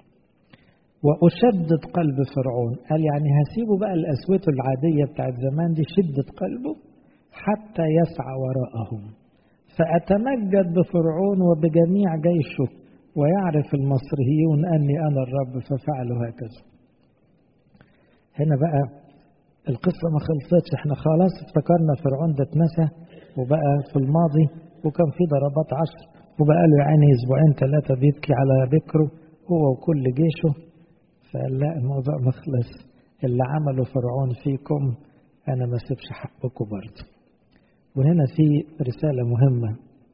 وأشدد قلب فرعون قال يعني هسيبه بقى الأسوته العادية بتاعت زمان دي شدة قلبه حتى يسعى وراءهم فأتمجد بفرعون وبجميع جيشه ويعرف المصريون أني أنا الرب ففعلوا هكذا هنا بقى القصة ما خلصتش احنا خلاص افتكرنا فرعون ده اتنسى وبقى في الماضي وكان في ضربات عشر وبقى له يعني اسبوعين ثلاثة بيبكي على بكره هو وكل جيشه فقال لا الموضوع ما خلص اللي عمله فرعون فيكم انا ما سيبش حقكم برضه وهنا في رسالة مهمة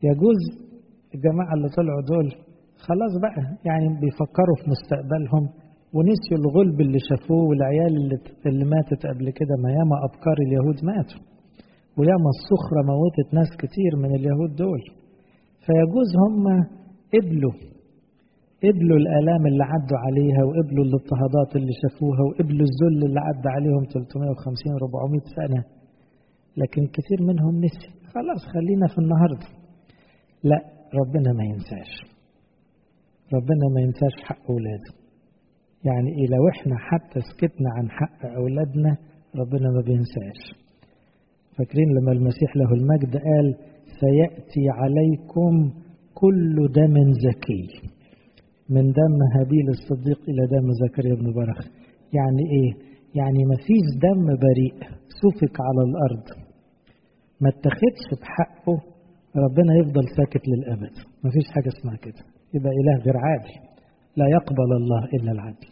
يجوز الجماعة اللي طلعوا دول خلاص بقى يعني بيفكروا في مستقبلهم ونسيوا الغلب اللي شافوه والعيال اللي, اللي ماتت قبل كده ما ياما أبكار اليهود ماتوا وياما الصخرة موتت ناس كتير من اليهود دول فيجوز هم قبلوا قبلوا الآلام اللي عدوا عليها وقبلوا الاضطهادات اللي شافوها وقبلوا الذل اللي عدى عليهم 350 400 سنة لكن كتير منهم نسي خلاص خلينا في النهارده لا ربنا ما ينساش ربنا ما ينساش حق أولاده يعني إيه لو إحنا حتى سكتنا عن حق أولادنا ربنا ما بينساش فاكرين لما المسيح له المجد قال سيأتي عليكم كل دم زكي من دم هابيل الصديق إلى دم زكريا بن برخ يعني إيه يعني ما فيش دم بريء سفك على الأرض ما اتخذش بحقه ربنا يفضل ساكت للأبد ما فيش حاجة اسمها كده يبقى إله غير عادل لا يقبل الله إلا العدل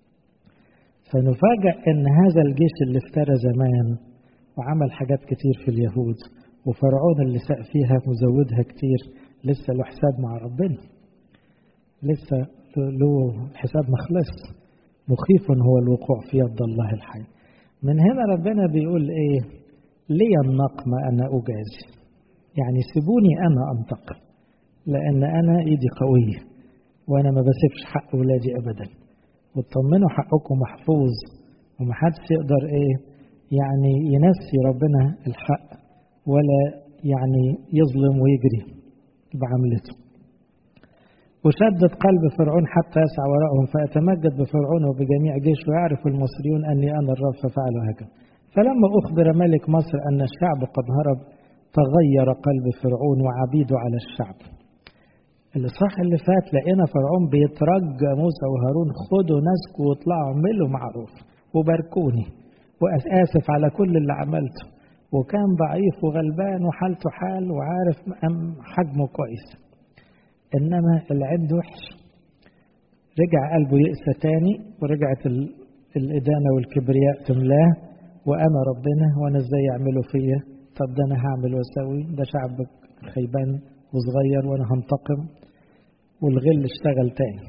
فنفاجأ أن هذا الجيش اللي افترى زمان وعمل حاجات كتير في اليهود وفرعون اللي ساق فيها مزودها كتير لسه له حساب مع ربنا لسه له حساب مخلص مخيف هو الوقوع في يد الله الحي من هنا ربنا بيقول ايه لي النقم انا اجازي يعني سيبوني انا انتقم لان انا ايدي قويه وانا ما بسيبش حق ولادي ابدا واطمنوا حقكم محفوظ ومحدش يقدر ايه يعني ينسي ربنا الحق ولا يعني يظلم ويجري بعملته وشدد قلب فرعون حتى يسعى وراءهم فأتمجد بفرعون وبجميع جيشه ويعرف المصريون أني أنا الرب ففعلوا هكذا فلما أخبر ملك مصر أن الشعب قد هرب تغير قلب فرعون وعبيده على الشعب الإصحاح اللي فات لقينا فرعون بيترجى موسى وهارون خدوا ناسكوا واطلعوا اعملوا معروف وباركوني وآسف على كل اللي عملته وكان ضعيف وغلبان وحالته حال وعارف حجمه كويس إنما العند وحش رجع قلبه يأسى تاني ورجعت الإدانة والكبرياء تملاه وأنا ربنا وأنا إزاي يعملوا فيا طب ده أنا هعمل وأسوي ده شعب خيبان وصغير وأنا هنتقم والغل اشتغل تاني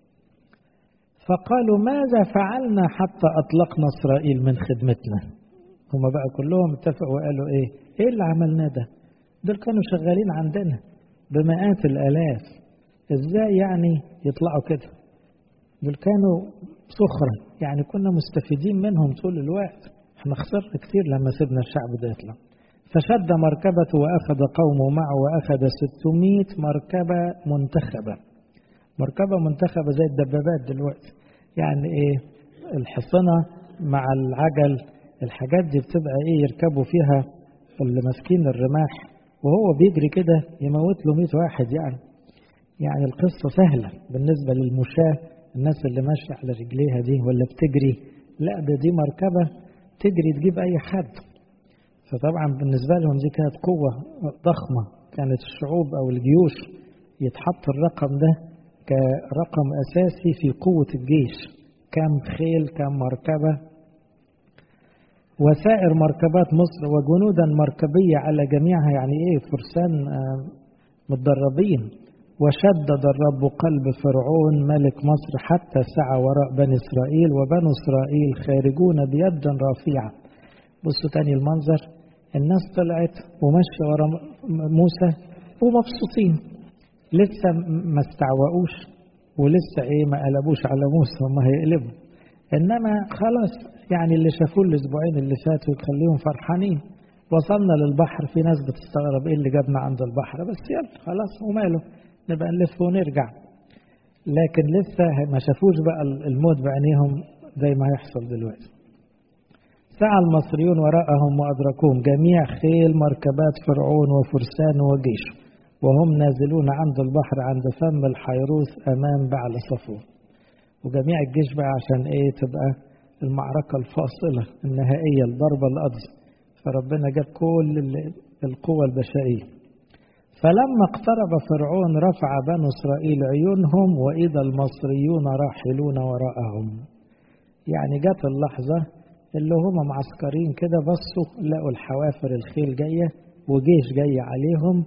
فقالوا ماذا فعلنا حتى أطلقنا إسرائيل من خدمتنا هما بقى كلهم اتفقوا وقالوا إيه إيه اللي عملناه ده دول كانوا شغالين عندنا بمئات الآلاف إزاي يعني يطلعوا كده دول كانوا سخرة يعني كنا مستفيدين منهم طول الوقت احنا خسرنا كتير لما سيبنا الشعب ده يطلع فشد مركبته وأخذ قومه معه وأخذ 600 مركبة منتخبة مركبة منتخبة زي الدبابات دلوقتي يعني ايه الحصنة مع العجل الحاجات دي بتبقى ايه يركبوا فيها اللي ماسكين الرماح وهو بيجري كده يموت له 100 واحد يعني يعني القصة سهلة بالنسبة للمشاة الناس اللي ماشية على رجليها دي ولا بتجري لا ده دي مركبة تجري تجيب أي حد فطبعا بالنسبة لهم دي كانت قوة ضخمة كانت الشعوب أو الجيوش يتحط الرقم ده كرقم أساسي في قوة الجيش كم خيل كم مركبة وسائر مركبات مصر وجنودا مركبية على جميعها يعني إيه فرسان متدربين وشدد الرب قلب فرعون ملك مصر حتى سعى وراء بني إسرائيل وبنو إسرائيل خارجون بيد رفيعة بصوا تاني المنظر الناس طلعت ومشي ورا موسى ومبسوطين لسه ما استعوقوش ولسه ايه ما قلبوش على موسى هم هيقلبوا انما خلاص يعني اللي شافوه الاسبوعين اللي فاتوا يخليهم فرحانين وصلنا للبحر في ناس بتستغرب ايه اللي جابنا عند البحر بس يلا خلاص وماله نبقى نلف ونرجع لكن لسه ما شافوش بقى الموت بعينيهم زي ما هيحصل دلوقتي سعى المصريون وراءهم وأدركوهم جميع خيل مركبات فرعون وفرسان وجيشه وهم نازلون عند البحر عند فم الحيروث أمام بعل صفور وجميع الجيش بقى عشان إيه تبقى المعركة الفاصلة النهائية الضربة القاضية فربنا جاب كل القوة البشرية فلما اقترب فرعون رفع بنو إسرائيل عيونهم وإذا المصريون راحلون وراءهم يعني جت اللحظة اللي هم معسكرين كده بصوا لقوا الحوافر الخيل جاية وجيش جاي عليهم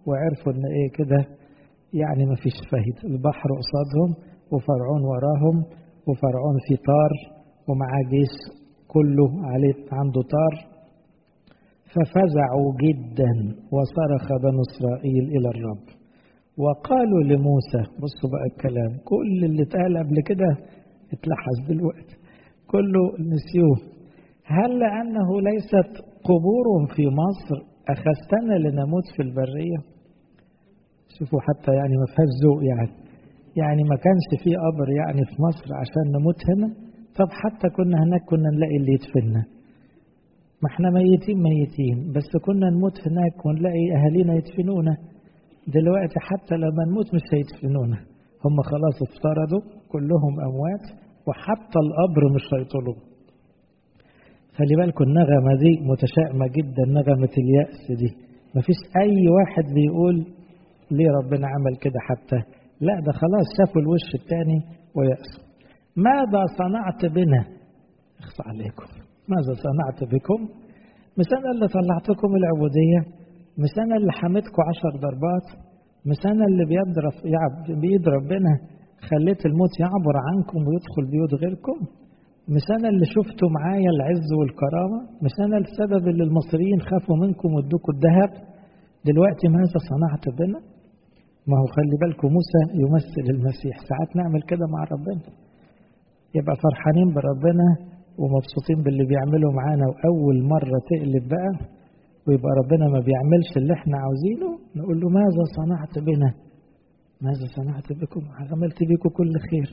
وعرفوا ان ايه كده يعني ما فيش فايدة البحر قصادهم وفرعون وراهم وفرعون في طار ومعاه جيش كله عليه عنده طار ففزعوا جدا وصرخ بنو إسرائيل إلى الرب وقالوا لموسى بصوا بقى الكلام كل اللي اتقال قبل كده اتلحس دلوقتي كله نسيوه هل لأنه ليست قبور في مصر أخذتنا لنموت في البرية شوفوا حتى يعني ما فيهاش ذوق يعني يعني ما كانش في قبر يعني في مصر عشان نموت هنا طب حتى كنا هناك كنا نلاقي اللي يدفننا ما احنا ميتين ميتين بس كنا نموت هناك ونلاقي أهالينا يدفنونا دلوقتي حتى لما نموت مش هيدفنونا هم خلاص افترضوا كلهم أموات وحتى القبر مش هيطلبوا خلي بالكم النغمة دي متشائمة جدا نغمة اليأس دي مفيش أي واحد بيقول ليه ربنا عمل كده حتى لا ده خلاص شافوا الوش التاني ويأسوا ماذا صنعت بنا اخص عليكم ماذا صنعت بكم مش أنا اللي طلعتكم العبودية مش أنا اللي حميتكم عشر ضربات مش أنا اللي بيضرب بإيد ربنا خليت الموت يعبر عنكم ويدخل بيوت غيركم مش أنا اللي شفتوا معايا العز والكرامة مش أنا السبب اللي المصريين خافوا منكم وادوكوا الذهب دلوقتي ماذا صنعت بنا ما هو خلي بالكم موسى يمثل المسيح ساعات نعمل كده مع ربنا يبقى فرحانين بربنا ومبسوطين باللي بيعمله معانا وأول مرة تقلب بقى ويبقى ربنا ما بيعملش اللي احنا عاوزينه نقول له ماذا صنعت بنا ماذا صنعت بكم عملت بكم كل خير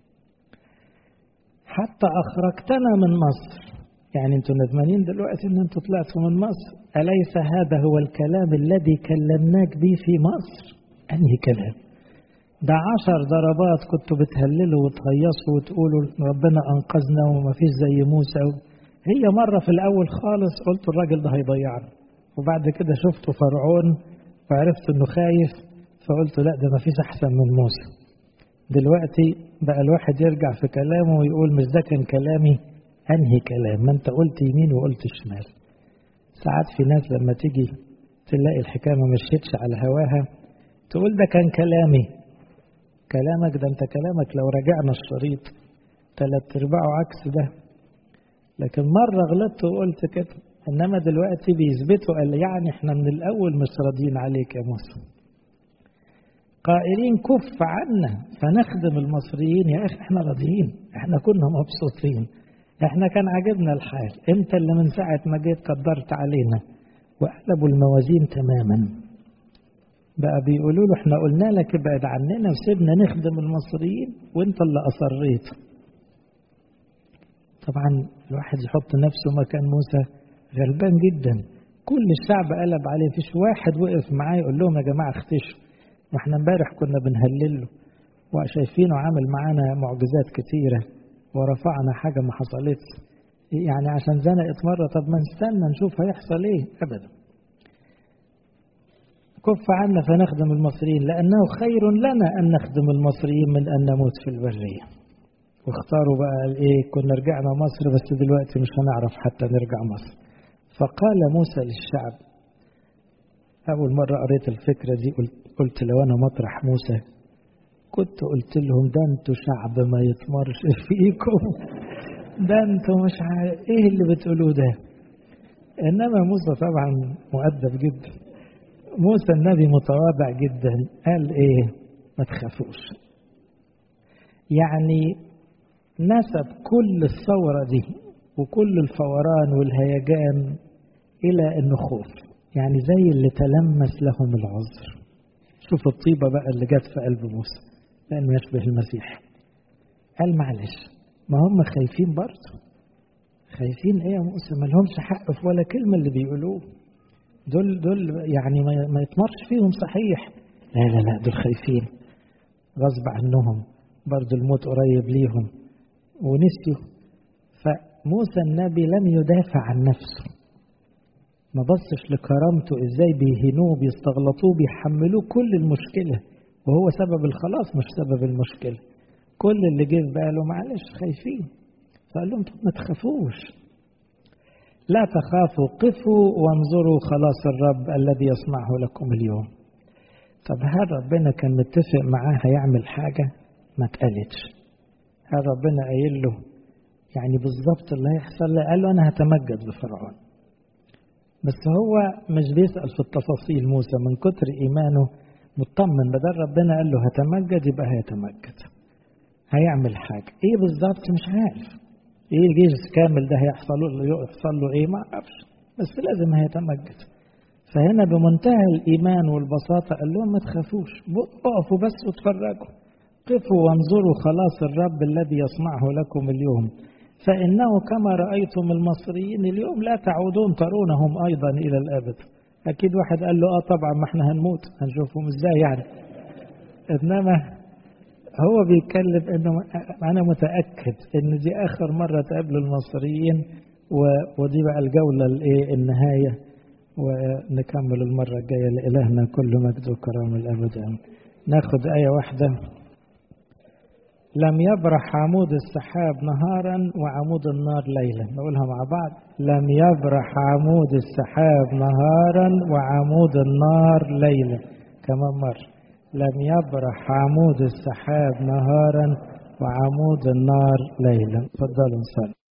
حتى أخرجتنا من مصر يعني انتوا ندمانين دلوقتي ان انتوا طلعتوا من مصر أليس هذا هو الكلام الذي كلمناك به في مصر أنهي كلام ده عشر ضربات كنتوا بتهللوا وتهيصوا وتقولوا ربنا أنقذنا وما فيش زي موسى هي مرة في الأول خالص قلت الراجل ده هيضيعنا وبعد كده شفتوا فرعون وعرفت انه خايف فقلت لا ده ما فيش أحسن من موسى دلوقتي بقى الواحد يرجع في كلامه ويقول مش ده كان كلامي أنهي كلام ما أنت قلت يمين وقلت شمال ساعات في ناس لما تيجي تلاقي الحكاية ما مشيتش على هواها تقول ده كان كلامي كلامك ده أنت كلامك لو رجعنا الشريط تلات أرباعه عكس ده لكن مرة غلطت وقلت كده إنما دلوقتي بيثبتوا قال يعني إحنا من الأول مش راضيين عليك يا موسى قائلين كف عنا فنخدم المصريين يا اخي احنا راضيين احنا كنا مبسوطين احنا كان عاجبنا الحال انت اللي من ساعة ما جيت قدرت علينا وقلبوا الموازين تماما بقى بيقولوا له احنا قلنا لك ابعد عننا وسيبنا نخدم المصريين وانت اللي اصريت طبعا الواحد يحط نفسه مكان موسى غلبان جدا كل الشعب قلب عليه فيش واحد وقف معاه يقول لهم يا جماعه اختشوا ما احنا امبارح كنا بنهلل له وشايفينه عامل معانا معجزات كتيرة ورفعنا حاجة ما حصلتش يعني عشان زنقت مرة طب ما نستنى نشوف هيحصل ايه ابدا كف عنا فنخدم المصريين لأنه خير لنا أن نخدم المصريين من أن نموت في البرية واختاروا بقى ايه كنا رجعنا مصر بس دلوقتي مش هنعرف حتى نرجع مصر فقال موسى للشعب أول مرة قريت الفكرة دي قلت, قلت لو أنا مطرح موسى كنت قلت لهم ده انتوا شعب ما يتمرش فيكم ده انتوا مش عارف ايه اللي بتقولوه ده انما موسى طبعا مؤدب جدا موسى النبي متواضع جدا قال ايه ما تخافوش يعني نسب كل الثورة دي وكل الفوران والهيجان إلى النخوف يعني زي اللي تلمس لهم العذر شوف الطيبة بقى اللي جت في قلب موسى لأنه يشبه المسيح قال معلش ما هم خايفين برضه خايفين ايه يا موسى ما لهمش حق في ولا كلمة اللي بيقولوه دول دول يعني ما يتمرش فيهم صحيح لا لا لا دول خايفين غصب عنهم برضه الموت قريب ليهم ونسيوا فموسى النبي لم يدافع عن نفسه ما بصش لكرامته ازاي بيهنوه بيستغلطوه بيحملوه كل المشكلة وهو سبب الخلاص مش سبب المشكلة كل اللي جه في باله معلش خايفين فقال لهم طب ما تخافوش لا تخافوا قفوا وانظروا خلاص الرب الذي يصنعه لكم اليوم طب هل ربنا كان متفق معاه هيعمل حاجة ما اتقالتش هل ربنا قايل له يعني بالظبط اللي هيحصل له قال له أنا هتمجد بفرعون بس هو مش بيسأل في التفاصيل موسى من كتر إيمانه مطمن بدل ربنا قال له هتمجد يبقى هيتمجد هيعمل حاجة إيه بالظبط مش عارف إيه الجيش كامل ده هيحصل له يحصل له إيه ما أعرفش بس لازم هيتمجد فهنا بمنتهى الإيمان والبساطة قال لهم ما تخافوش اقفوا بس واتفرجوا قفوا وانظروا خلاص الرب الذي يصنعه لكم اليوم فإنه كما رأيتم المصريين اليوم لا تعودون ترونهم أيضا إلى الأبد أكيد واحد قال له آه طبعا ما احنا هنموت هنشوفهم إزاي يعني إنما هو بيتكلم إنه أنا متأكد إن دي آخر مرة تقابل المصريين ودي بقى الجولة الإيه النهاية ونكمل المرة الجاية لإلهنا كل مجد وكرم الأبد ناخد آية واحدة لم يبرح عمود السحاب نهارا وعمود النار ليلا نقولها مع بعض لم يبرح عمود السحاب نهارا وعمود النار ليلا كمان مرة لم يبرح عمود السحاب نهارا وعمود النار ليلا تفضلوا نصلي